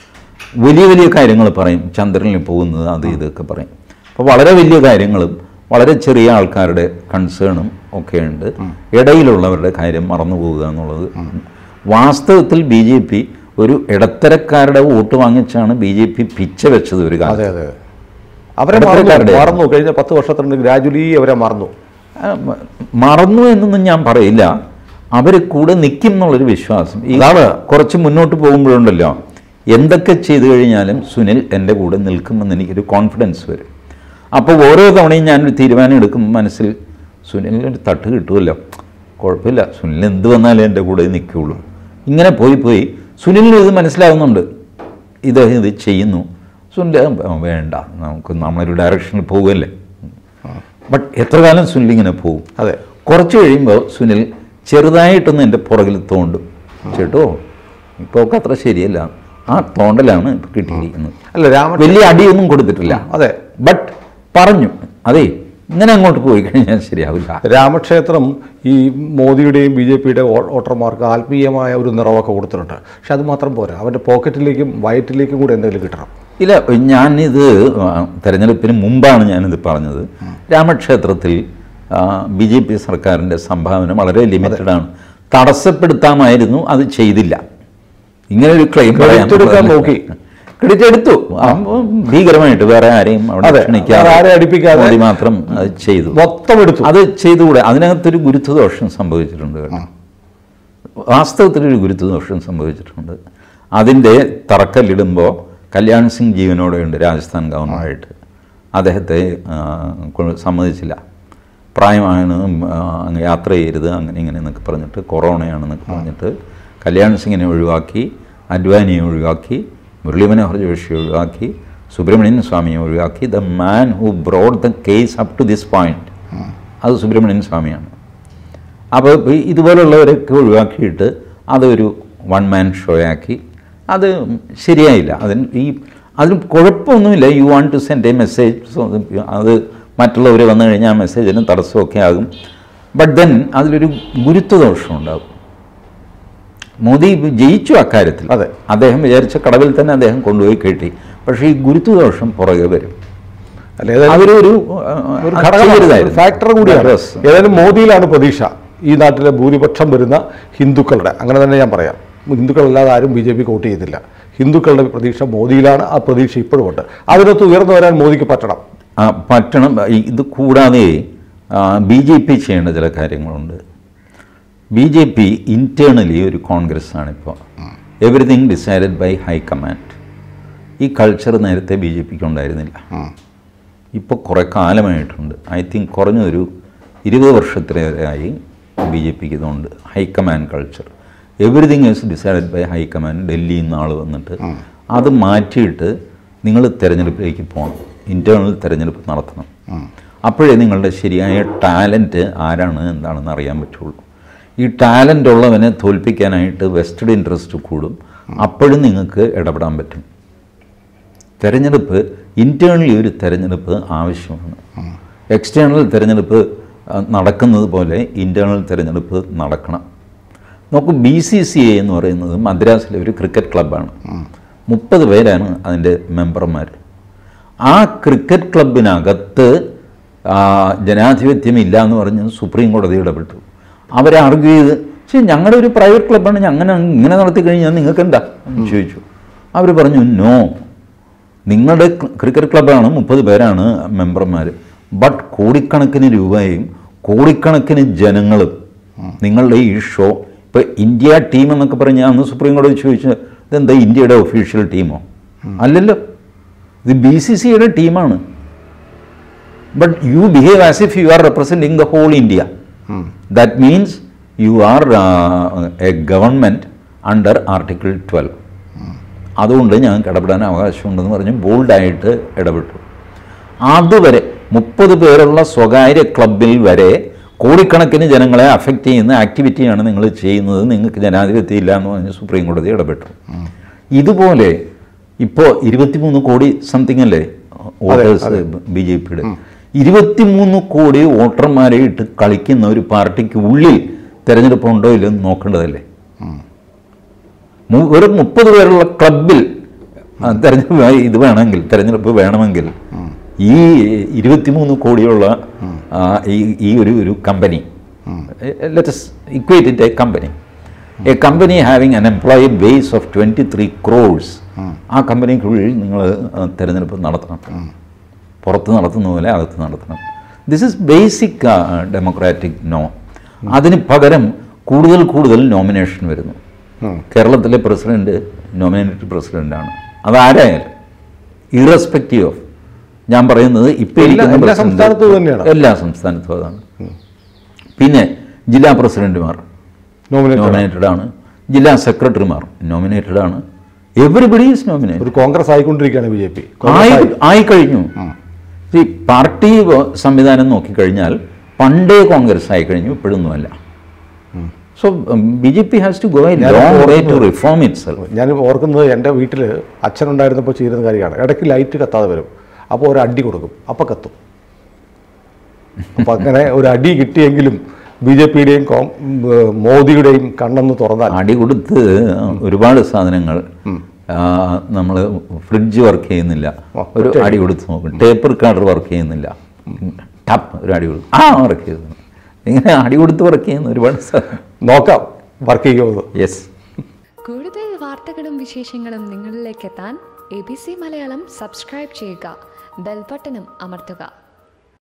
വലിയ വലിയ കാര്യങ്ങൾ പറയും ചന്ദ്രനിൽ പോകുന്നത് അത് ഇതൊക്കെ പറയും അപ്പോൾ വളരെ വലിയ കാര്യങ്ങളും വളരെ ചെറിയ ആൾക്കാരുടെ കൺസേണും ഒക്കെ ഉണ്ട് ഇടയിലുള്ളവരുടെ കാര്യം മറന്നു പോവുക എന്നുള്ളത് വാസ്തവത്തിൽ ബി ജെ പി ഒരു ഇടത്തരക്കാരുടെ വോട്ട് വാങ്ങിച്ചാണ് ബി ജെ പി പിച്ച വെച്ചത് ഒരു കാലം അതെ അതെ അവരെ മറന്നു ഇടത്തരക്കാരുടെ. മറന്നു കഴിഞ്ഞ പത്ത് വർഷത്തിനുണ്ട് ഗ്രാജുവലി അവരെ മറന്നു ആ, മ- മറന്നു എന്നൊന്നും ഞാൻ പറയില്ല അവർ കൂടെ നിൽക്കും എന്നുള്ളൊരു വിശ്വാസം ഈ അതാണ്. കുറച്ച് മുന്നോട്ട് പോകുമ്പോഴുണ്ടല്ലോ എന്തൊക്കെ ചെയ്തു കഴിഞ്ഞാലും സുനിൽ എൻ്റെ കൂടെ നിൽക്കുമെന്ന് എനിക്കൊരു കോൺഫിഡൻസ് വരും അപ്പോൾ ഓരോ തവണയും ഞാനൊരു തീരുമാനം എടുക്കും മനസ്സിൽ സുനിലിന് ഒരു തട്ട് കിട്ടുമല്ലോ കുഴപ്പമില്ല സുനിൽ എന്ത് വന്നാലും എൻ്റെ കൂടെ നിൽക്കുകയുള്ളൂ ഇങ്ങനെ പോയി പോയി സുനിലിന് ഇത് മനസ്സിലാവുന്നുണ്ട് ഇത് ഇത് ചെയ്യുന്നു സുനിൽ "ആ, വേണ്ട നമുക്ക് നമ്മളൊരു ഡയറക്ഷനിൽ പോകുമല്ലേ ബട്ട് എത്ര കാലം സുനിൽ ഇങ്ങനെ പോകും അതെ കുറച്ച് കഴിയുമ്പോൾ സുനിൽ ചെറുതായിട്ടൊന്ന് എൻ്റെ പുറകിൽ തോണ്ടും ചേട്ടോ ഇപ്പോൾ ഒക്കെ അത്ര ശരിയല്ല ആ തോണ്ടലാണ് ഇപ്പോൾ കിട്ടിയിരിക്കുന്നത് അല്ല രാമ വലിയ അടിയൊന്നും കൊടുത്തിട്ടില്ല അതെ ബട്ട് പറഞ്ഞു അതെ ഇങ്ങനെ അങ്ങോട്ട് പോയി കഴിഞ്ഞാൽ ശരിയാവില്ല രാമക്ഷേത്രം ഈ മോദിയുടെയും ബി ജെ പിയുടെ വോട്ടർമാർക്ക് ആത്മീയമായ ഒരു നിറവൊക്കെ കൊടുത്തിട്ടുണ്ട് പക്ഷെ അത് മാത്രം പോരാ അവൻ്റെ പോക്കറ്റിലേക്കും വയറ്റിലേക്കും കൂടെ എന്തെങ്കിലും കിട്ടണം ഇല്ല ഞാനിത് ആ, തെരഞ്ഞെടുപ്പിന് മുമ്പാണ് ഞാനിത് പറഞ്ഞത് രാമക്ഷേത്രത്തിൽ ബി ജെ പി സർക്കാരിൻ്റെ സംഭാവന വളരെ ലിമിറ്റഡ് ആണ് തടസ്സപ്പെടുത്താമായിരുന്നു അത് ചെയ്തില്ല ഇങ്ങനെ ഒരു ക്ലെയിം Credit എടുക്കാൻ നോക്കി. ക്രെഡിറ്റ് എടുത്തു ആ, ഭീകരമായിട്ട് വേറെ ആരെയും അവിടെ അതെ, ക്ഷണിക്കാതെ വേറെ ആരെയും അടുപ്പിക്കാതെ മോദി മാത്രം അത് ചെയ്തു മൊത്തം എടുത്തു അത് ചെയ്തുകൂടെ അതിനകത്തൊരു ഗുരുത്വദോഷം സംഭവിച്ചിട്ടുണ്ട് കേട്ടോ വാസ്തവത്തിലൊരു ഗുരുത്വദോഷം സംഭവിച്ചിട്ടുണ്ട് അതിൻ്റെ തറക്കല്ലിടുമ്പോൾ കല്യാൺ സിംഗ് ജീവനോടെയുണ്ട് രാജസ്ഥാൻ ഗവർണറായിട്ട് അദ്ദേഹത്തെ ആ, കൊ- സമ്മതിച്ചില്ല പ്രായമാണ് ആ, അങ്ങ് യാത്ര ചെയ്യരുത് അങ്ങനെ ഇങ്ങനെ എന്നൊക്കെ പറഞ്ഞിട്ട് കൊറോണയാണെന്നൊക്കെ പറഞ്ഞിട്ട് കല്യാൺ സിംഗിനെ ഒഴിവാക്കി അദ്വാനിയെ ഒഴിവാക്കി മുരളി മനോഹർ ജോഷിയെ ഒഴിവാക്കി സുബ്രഹ്മണ്യൻ സ്വാമിയെ ഒഴിവാക്കി the man who brought the case up to this point അത് സുബ്രഹ്മണ്യൻ സ്വാമിയാണ് അപ്പോൾ ഈ ഇതുപോലുള്ളവരൊക്കെ ഒഴിവാക്കിയിട്ട് അതൊരു വൺ മാൻ ഷോ ആക്കി അത് ശരിയായില്ല അതിന് ഈ അതിന് കുഴപ്പമൊന്നുമില്ല you want to send a message അത് മറ്റുള്ളവർ വന്നു കഴിഞ്ഞാൽ ആ മെസ്സേജിന് തടസ്സമൊക്കെ ആകും ബട്ട് ദെൻ അതിലൊരു ഗുരുത്വദോഷം ഉണ്ടാകും മോദി ജയിച്ചു അക്കാര്യത്തിൽ അതെ. അദ്ദേഹം വിചാരിച്ച കടവിൽ തന്നെ അദ്ദേഹം കൊണ്ടുപോയി കെട്ടി പക്ഷേ ഈ ഗുരുത്വദോഷം പുറകെ വരും അല്ല ഏതായാലും അവരൊരു ഒരു ഘടകമാണ് ഫാക്ടർ കൂടിയാണ് ഏതായാലും മോദിയിലാണ് പ്രതീക്ഷ ഈ നാട്ടിലെ ഭൂരിപക്ഷം വരുന്ന ഹിന്ദുക്കളുടെ അങ്ങനെ തന്നെ ഞാൻ പറയാം ഹിന്ദുക്കളല്ലാതെ ആരും ബി ജെ പി വോട്ട് ചെയ്തില്ല ഹിന്ദുക്കളുടെ പ്രതീക്ഷ മോദിയിലാണ് ആ പ്രതീക്ഷ ഇപ്പോഴും ഉണ്ട് അതിനകത്ത് ഉയർന്നു വരാൻ മോദിക്ക് പറ്റണം ആ, പറ്റണം ഈ- ഇത് കൂടാതെ ബി ജെ പി ചെയ്യേണ്ട ചില കാര്യങ്ങളുണ്ട് ബി ജെ പി ഇൻറ്റേർണലി ഒരു കോൺഗ്രസ് ആണിപ്പോൾ എവറിഥിങ് ഡിസൈഡഡ് ബൈ ഹൈക്കമാൻഡ് ഈ കൾച്ചർ നേരത്തെ ബി ജെ പിക്ക് ഉണ്ടായിരുന്നില്ല ഇപ്പോൾ കുറേ കാലമായിട്ടുണ്ട് ഐ തിങ്ക് കുറഞ്ഞൊരു ഇരുപത് വർഷത്തിലേറെയായി ബി ജെ പിക്ക് ഇതുണ്ട് high command culture everything is decided by high command ഡൽഹിയിൽ നിന്ന് ആൾ വന്നിട്ട് അത് മാറ്റിയിട്ട് നിങ്ങൾ തിരഞ്ഞെടുപ്പിലേക്ക് പോകണം ഇൻറ്റേർണൽ തിരഞ്ഞെടുപ്പ് നടത്തണം അപ്പോഴേ നിങ്ങളുടെ ശരിയായ ടാലൻറ്റ് ആരാണ് എന്താണെന്ന് അറിയാൻ പറ്റുള്ളൂ ഈ ടാലൻ്റ് ഉള്ളവനെ തോൽപ്പിക്കാനായിട്ട് വെസ്റ്റഡ് ഇൻട്രസ്റ്റ് കൂടും അപ്പോഴും നിങ്ങൾക്ക് ഇടപെടാൻ പറ്റും തെരഞ്ഞെടുപ്പ് ഇൻറ്റേർണലി ഒരു തെരഞ്ഞെടുപ്പ് ആവശ്യമാണ് എക്സ്റ്റേണൽ തെരഞ്ഞെടുപ്പ് ആ, നടക്കുന്നത് പോലെ ഇൻറ്റേർണൽ തെരഞ്ഞെടുപ്പ് നടക്കണം നോക്കൂ ബി സി സി എ എന്ന് പറയുന്നത് മദ്രാസിലെ ഒരു ക്രിക്കറ്റ് ക്ലബ്ബാണ് മുപ്പത് പേരാണ് അതിൻ്റെ മെമ്പർമാർ ആ ക്രിക്കറ്റ് ക്ലബിനകത്ത് ആ, ജനാധിപത്യമില്ല എന്ന് പറഞ്ഞ് സുപ്രീം കോടതി ഇടപെട്ടു അവരെ ആർഗ്യൂ ചെയ്ത് പക്ഷേ ഞങ്ങളുടെ ഒരു പ്രൈവറ്റ് ക്ലബ്ബാണ് ഞങ്ങനെ ഇങ്ങനെ നടത്തി കഴിഞ്ഞാൽ നിങ്ങൾക്ക് എന്താ എന്ന് ചോദിച്ചു അവർ പറഞ്ഞു നോ നിങ്ങളുടെ ക്ല- ക്രിക്കറ്റ് ക്ലബ്ബാണ് മുപ്പത് പേരാണ് മെമ്പർമാർ ബട്ട് കോടിക്കണക്കിന് രൂപയും കോടിക്കണക്കിന് ജനങ്ങളും നിങ്ങളുടെ ഈ ഷോ ഇപ്പോൾ ഇന്ത്യ ടീം എന്നൊക്കെ പറഞ്ഞാൽ അന്ന് സുപ്രീം കോടതി ചോദിച്ചു ഇതെന്താ ഇന്ത്യയുടെ ഒഫീഷ്യൽ ടീമോ അല്ലല്ലോ ഇത് ബി സി സിയുടെ ടീമാണ് but you behave as if you are representing the whole India that means you are a government under article twelve അതുകൊണ്ട് ഞങ്ങൾക്ക് ഇടപെടാൻ അവകാശമുണ്ടെന്ന് പറഞ്ഞ് ബോൾഡായിട്ട് ഇടപെട്ടു അതുവരെ മുപ്പത് പേരുള്ള സ്വകാര്യ ക്ലബിൽ വരെ കോടിക്കണക്കിന് ജനങ്ങളെ അഫക്റ്റ് ചെയ്യുന്ന ആക്ടിവിറ്റിയാണ് നിങ്ങൾ ചെയ്യുന്നത് നിങ്ങൾക്ക് ജനാധിപത്യം ഇല്ല എന്ന് പറഞ്ഞ് സുപ്രീം കോടതി ഇടപെട്ടു ഇതുപോലെ ഇപ്പോൾ ഇരുപത്തിമൂന്ന് കോടി സംതിങ് അല്ലേ വോട്ടേഴ്സ് ബി ജെ പിയുടെ ഇരുപത്തിമൂന്ന് കോടി വോട്ടർമാരെ ഇട്ട് കളിക്കുന്ന ഒരു പാർട്ടിക്ക് ഉള്ളിൽ തിരഞ്ഞെടുപ്പ് ഉണ്ടോ ഇല്ലെന്ന് നോക്കേണ്ടതല്ലേ മു- ഒരു മുപ്പത് പേരുള്ള ക്ലബിൽ ആ, തെരഞ്ഞെടുപ്പ് ഇത് വേണമെങ്കിൽ തെരഞ്ഞെടുപ്പ് വേണമെങ്കിൽ ഈ ഇരുപത്തിമൂന്ന് കോടിയുള്ള ആ, ഈ ഈ ഒരു ഒരു company let's equate it a company a company having an employee base of twenty three crores ആ കമ്പനിക്കുള്ളിൽ നിങ്ങൾ തിരഞ്ഞെടുപ്പ് നടത്തണം പുറത്ത് നടത്തുന്ന പോലെ അകത്ത് നടത്തണം this is basic democratic no അതിന് പകരം കൂടുതൽ കൂടുതൽ നോമിനേഷൻ വരുന്നു കേരളത്തിലെ പ്രസിഡന്റ് നോമിനേറ്റഡ് പ്രസിഡന്റാണ് അതാരായാലും ഇറസ്പെക്റ്റീവ് ഓഫ് ഞാൻ പറയുന്നത് ഇപ്പം എല്ലാ- ഇരിക്കുന്ന എല്ലാ president- സംസ്ഥാനത്തും തന്നെയാണ്. എല്ലാ സംസ്ഥാനത്തും അതാണ് പിന്നെ ജില്ലാ പ്രസിഡന്റുമാർ നോമിനേറ്റ് നോമിനേറ്റഡ് ആണ് ജില്ലാ സെക്രട്ടറിമാർ നോമിനേറ്റഡ് ആണ് എവറിബഡി ഈസ് നോമിനേറ്റഡ് ഒരു കോൺഗ്രസ് ആയിക്കൊണ്ടിരിക്കുകയാണ് ബി ജെ പി ആയി ആയി കഴിഞ്ഞു ഈ പാർട്ടി വ- സംവിധാനം നോക്കിക്കഴിഞ്ഞാൽ പണ്ടേ കോൺഗ്രസ് ആയി കഴിഞ്ഞു ഇപ്പോഴൊന്നുമല്ല so B J P has to go a ഞാൻ ലോങ് വേ ടു ഓർക്കുന്നത് റിഫോം ഇറ്റ് സെൽഫ് ഞാൻ ഓർക്കുന്നത് എൻ്റെ വീട്ടിൽ അച്ഛനുണ്ടായിരുന്നപ്പോൾ ചെയ്യുന്ന കാര്യമാണ് ഇടയ്ക്ക് ലൈറ്റ് കത്താതെ വരും അപ്പോൾ ഒരു അടി കൊടുക്കും അപ്പോൾ കത്തും അപ്പം അങ്ങനെ ഒരു അടി കിട്ടിയെങ്കിലും ബി ജെ പിയുടെയും മോദിയുടെയും കണ്ണെന്ന് തുറന്നാൽ അടി കൊടുത്ത് ഒരുപാട് സാധനങ്ങൾ നമ്മൾ ഫ്രിഡ്ജ് വർക്ക് ചെയ്യുന്നില്ല ഓ, ഒരു അടി കൊടുത്ത് നോക്കും ടേപ്പ് റിക്കാർഡർ വർക്ക് ചെയ്യുന്നില്ല ടപ്പ് ഒരു അടി കൊടുക്കും ആ വർക്ക് ചെയ്യുന്നു ഇങ്ങനെ അടി കൊടുത്ത് വർക്ക് ചെയ്യുന്ന ഒരുപാട് സാധനം നോക്കാം വർക്ക് ചെയ്യുമോ യെസ് കൂടുതൽ വാർത്തകളും വിശേഷങ്ങളും നിങ്ങളിലേക്ക് എത്താൻ A B C Malayalam subscribe ചെയ്യുക ബെൽബട്ടനും അമർത്തുക